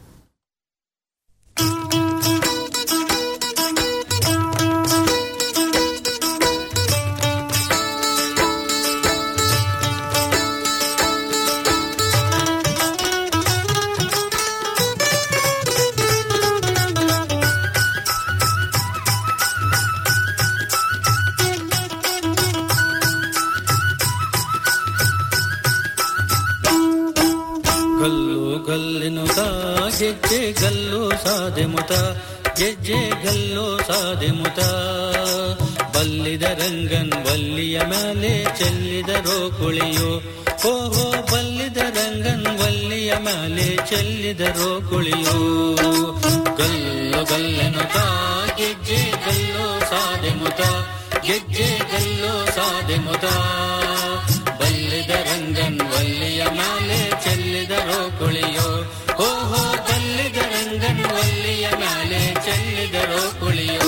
ಗಲ್ಲು ಗಲ್ಲಿನುತ ಗೆಜ್ಜೆ ಗಲ್ಲು ಸಾದೆ ಮುತ ಗೆಜ್ಜೆ ಗಲ್ಲು ಸಾದೆ ಮುತ ಬಲ್ಲಿದ ರಂಗನ್ ವಲ್ಲಿಯ ಮೇಲೆ ಚೆಲ್ಲಿದರೋ ಕುಳಿಯೋ ಓಹೋ ಬಲ್ಲಿದ ರಂಗನ್ ವಲ್ಲಿಯ ಮೇಲೆ ಚೆಲ್ಲಿದರೋ ಕುಳಿಯೋ ಗಲ್ಲು ಗಲ್ಲಿನುತ ಗೆಜ್ಜೆ ಗಲ್ಲು ಸಾದೆ ಮುತ ಗೆಜ್ಜೆ ಗಲ್ಲು ಸಾದೆ ಮುತ ಬಲ್ಲಿದ ರಂಗನ್ ವಲ್ಲಿಯ ಮೇಲೆ ಚೆಲ್ಲಿದರೋ ಕುಳಿಯೋ ಓಹೋ ಬಲ್ಲಿದ ರಂಗನ್ ವಲ್ಲಿಯ ಮೇಲೆ ಚೆಲ್ಲಿದರೋ ಕುಳಿಯೋ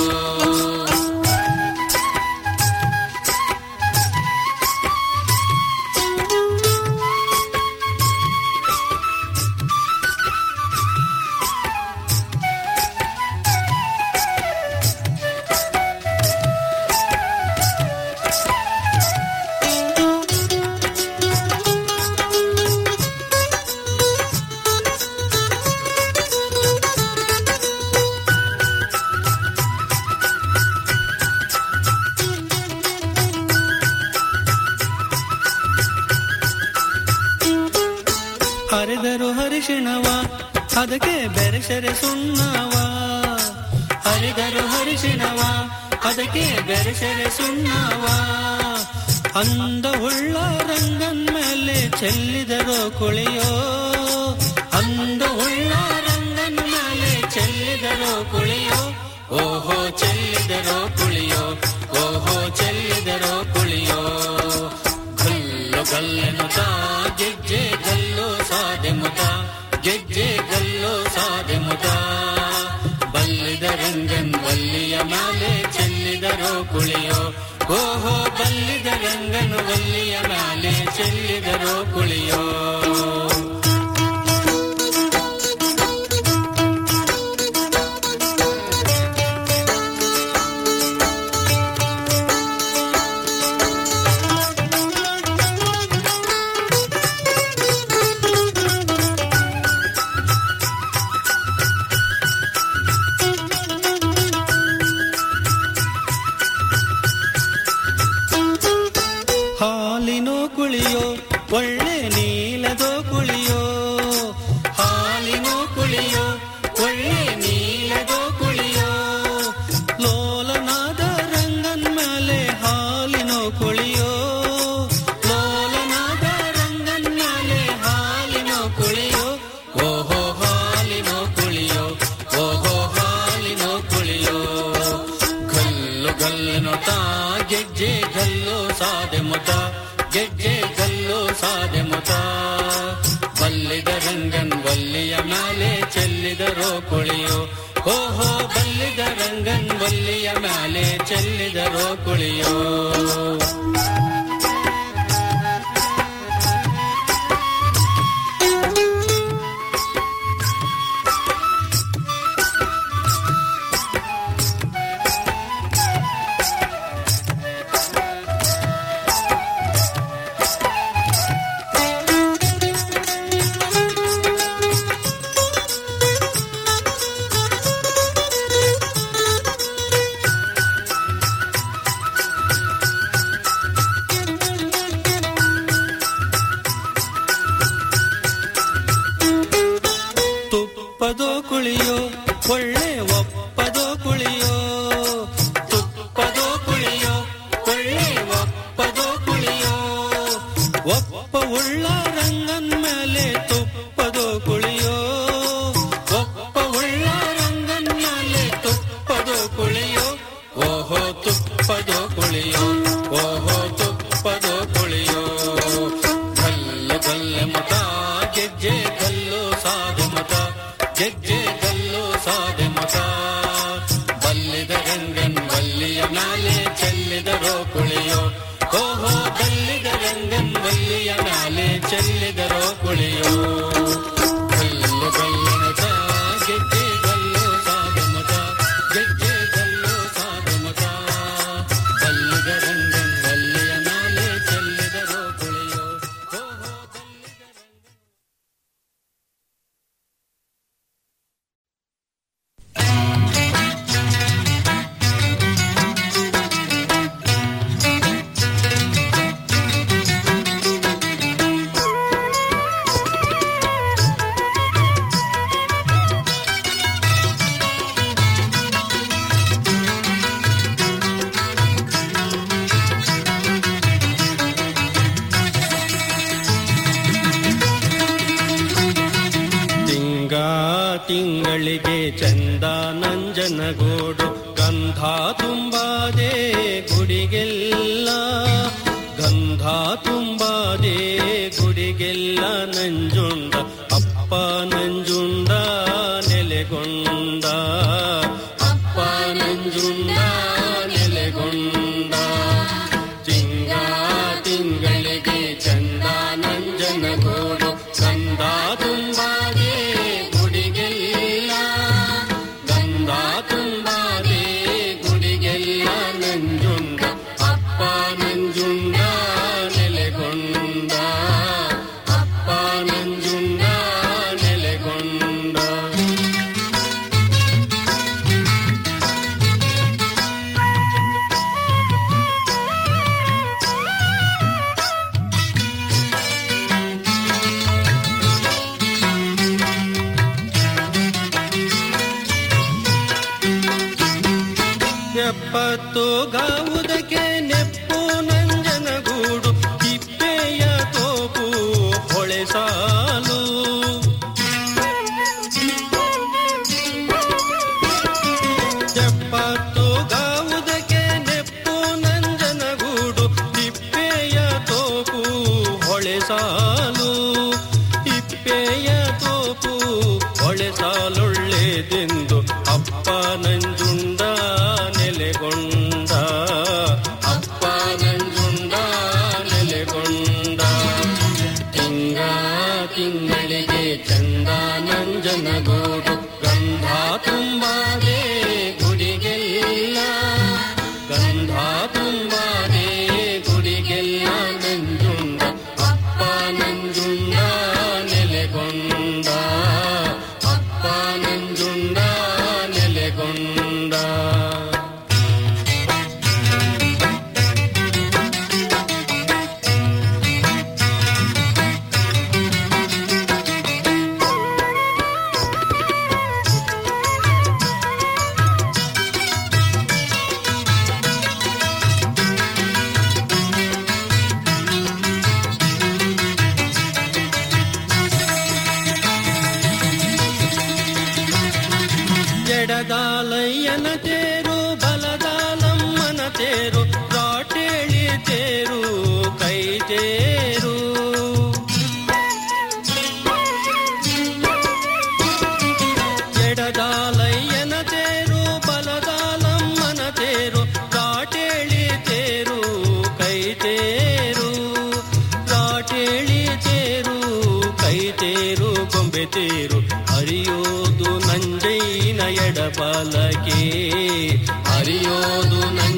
ಹರಿದರು ಹರಿಶಿಣವ ಅದಕ್ಕೆ ಬೆರೆಸರೆ ಸುಣ್ಣವ ಹರಿದರು ಹರಿಶಿಣವ ಅದಕ್ಕೆ ಬೆರೆಸರೆ ಸುಣ್ಣವ ಅಂದ ಉಳ್ಳ ರಂಗನ್ ಮೇಲೆ ಚೆಲ್ಲಿದರೋ ಕುಳಿಯೋ ಅಂದ ಉಳ್ಳ ರಂಗನ್ ಮೇಲೆ ಚೆಲ್ಲಿದರೋ ಕುಳಿಯೋ ಓಹೋ ಚೆಲ್ಲಿದರೋ ಕುಳಿಯೋ ಓಹೋ ಚೆಲ್ಲಿದರೋ ಕುಳಿಯೋ ಗಲ್ಲು ಗಲ್ಲೆನುತ ಗೆಜ್ಜೆ ಗಲ್ಲು ಸಾದೆ ಮುತ ಗೆಜ್ಜೆ ಗಲ್ಲು ಸಾದೆ ಮುತ ಬಲ್ಲಿದ ರಂಗನ್ ವಲ್ಲಿಯ ಮೇಲೆ ಚೆಲ್ಲಿದರೋ ಕುಳಿಯೋ ಓಹೋ ಬಲ್ಲಿದ ರಂಗನು ವಲ್ಲಿಯ ಮೇಲೆ ಚೆಲ್ಲಿದರೋ ಕುಳಿಯೋ ಹಾಲಿನೋ ಕುಳಿಯೋ ಒಳ್ಳೆ ನೀಲದೋ ಕುಳಿಯೋ ಹಾಲಿನೋ ಕುಳಿಯೋ ಒಳ್ಳೆ ನೀಲದೋ ಕುಳಿಯೋ ಲೋಲನಾದ ರಂಗನ್ ಮೇಲೆ ಹಾಲಿನೋ ಕುಳಿಯೋ ಲೋಲನಾದ ರಂಗನ್ ಮೇಲೆ ಹಾಲಿನೋ ಕುಳಿಯೋ ಓಹೋ ಹಾಲಿನೋ ಕುಳಿಯೋ ಓಹೋ ಹಾಲಿನೋ ಕುಳಿಯೋ ಗಲ್ಲು ಗಲ್ಲು ತಾ ಗೆಜ್ಜೆ ಗಲ್ಲು ಸಾದೆ ಮುತ ಗೆಜ್ಜೆ ಗಲ್ಲು ಸಾದೆ ಮುತ ಬಲ್ಲಿದ ರಂಗನ್ ವಲ್ಲಿಯ ಮೇಲೆ ಚೆಲ್ಲಿದರೋ ಕುಳಿಯೋ ಓಹೋ ಬಲ್ಲಿದ ರಂಗನ್ ವಲ್ಲಿಯ ಮೇಲೆ ಚೆಲ್ಲಿದರೋ ಕುಳಿಯೋ ಬಲ್ಲಿದರಂಗನ್ ವಲ್ಲಿಯ ಮ್ಯಾಲೆ ಚೆಲ್ಲಿದರೋ ಕುಳಿಯೋ ಓಹೋ ಬಲ್ಲಿದರಂಗನ್ ವಲ್ಲಿಯ ಮ್ಯಾಲೆ ಚೆಲ್ಲಿದರೋ ಕುಳಿಯೋ ಗಲ್ಲು ಗಲ್ಲುಮತ ಗೆಜ್ಜೆ ಗಲ್ಲು ಸಾಗುಮತ ಗೆಜ್ಜೆ ಗಲ್ಲು ಸಾಗುಮತ ಬಲ್ಲಿದರಂಗನ್ ವಲ್ಲಿಯ ಮ್ಯಾಲೆ ಚೆಲ್ಲಿದರೋ ಕುಳಿಯೋ ಓಹೋ ತಿಂಗ ತಿಂಗಳಿಗೆ ಚಂದ ನಂಜನಗೂಡು ಗಂಧ ತುಂಬಾದೆ ಗುಡಿಗೆಲ್ಲ ಗಂಧ ತುಂಬಾದೆ ಗುಡಿಗೆಲ್ಲ ನಂಜುಂಡ ಅಪ್ಪ ನಂಜುಂಡ ನೆಲೆಗೊಂಡ ಅಪ್ಪ ನಂಜುಂಡ ನೆಲೆಗೊಂಡ ತಿಂಗ ತಿಂಗಳಿಗೆ ಚಂದ ನಂಜನಗೂಡು ಕಂದ ತುಂಬಾದೆ ಗುಡಿಗೆಲ್ಲ ಗಂಧ ತುಂಬಾದೆ ಗುಡಿಗೆಲ್ಲ ನಂಜುಂಡ ಅಪ್ಪ ನಂಜುಂಡ ನೆಲೆಗೊಂಡ ಅಪ್ಪ ನಂಜುಂಡ ನೆಲೆಗೊಂಡ ಎಪ್ಪತ್ತು ಗಾವುದಕ್ಕೆ ನೆಪ್ಪು ನಂಜನಗೂಡು ತಿಪ್ಪೆಯ ತೋಪು ಹೊಳೆ ಸಾಲು ಎಪ್ಪತ್ತು ಗಾವುದಕ್ಕೆ ನೆಪ್ಪು ನಂಜನಗೂಡು ತಿಪ್ಪೆಯ ತೋಪು ಹೊಳೆ ಸಾಲು ತಿಪ್ಪೆಯ ತೋಪು ಹೊಳೆ ಸಾಲೊಳ್ಳೆದೆಂದು ಅಪ್ಪ ನಂಜುಂಡ ನೆಲೆಗೊಂಡ ಅಪ್ಪ ನಂಜುಂಡ ನೆಲೆಗೊಂಡ ತಿಂಗ ತಿಂಗಳಿಗೆ ಚಂದ ನಂಜನಗೂಡು ಗಂಧ ತುಂಬಾದೆ ಗುಡಿಗೆಲ್ಲ ಗಂಧ ತುಂಬಾದೆ ಗುಡಿಗೆಲ್ಲ ನಂಜುಂಡ ಅಪ್ಪ ನಂಜುಂಡ ನೆಲೆಗೊಂಡ ಅಪ್ಪ ನಂಜುಂಡ ನೆಲೆಗೊಂಡ ಎಡದಾಲಯ್ಯನ ತೇರು ಬಲದಾಲಮ್ಮನ ತೇರು ರಾಟೇಳಿ ತೇರು ಕೈ ತೇರು ಎಡದಾಲಯ್ಯನ ತೇರು ಬಲದಾಲಮ್ಮನ ತೇರು ರಾಟೇಳಿ ತೇರು ಕೈ ತೇರು ರಾಟೇಳಿ ತೇರು ಕೈ ತೇರು ಗೊಂಬೆ ತೇರು ಹರಿಯೋದು ನಂಜೈನ ಎಡಬಲಗೆ ಹರಿಯೋದು ನಂಜ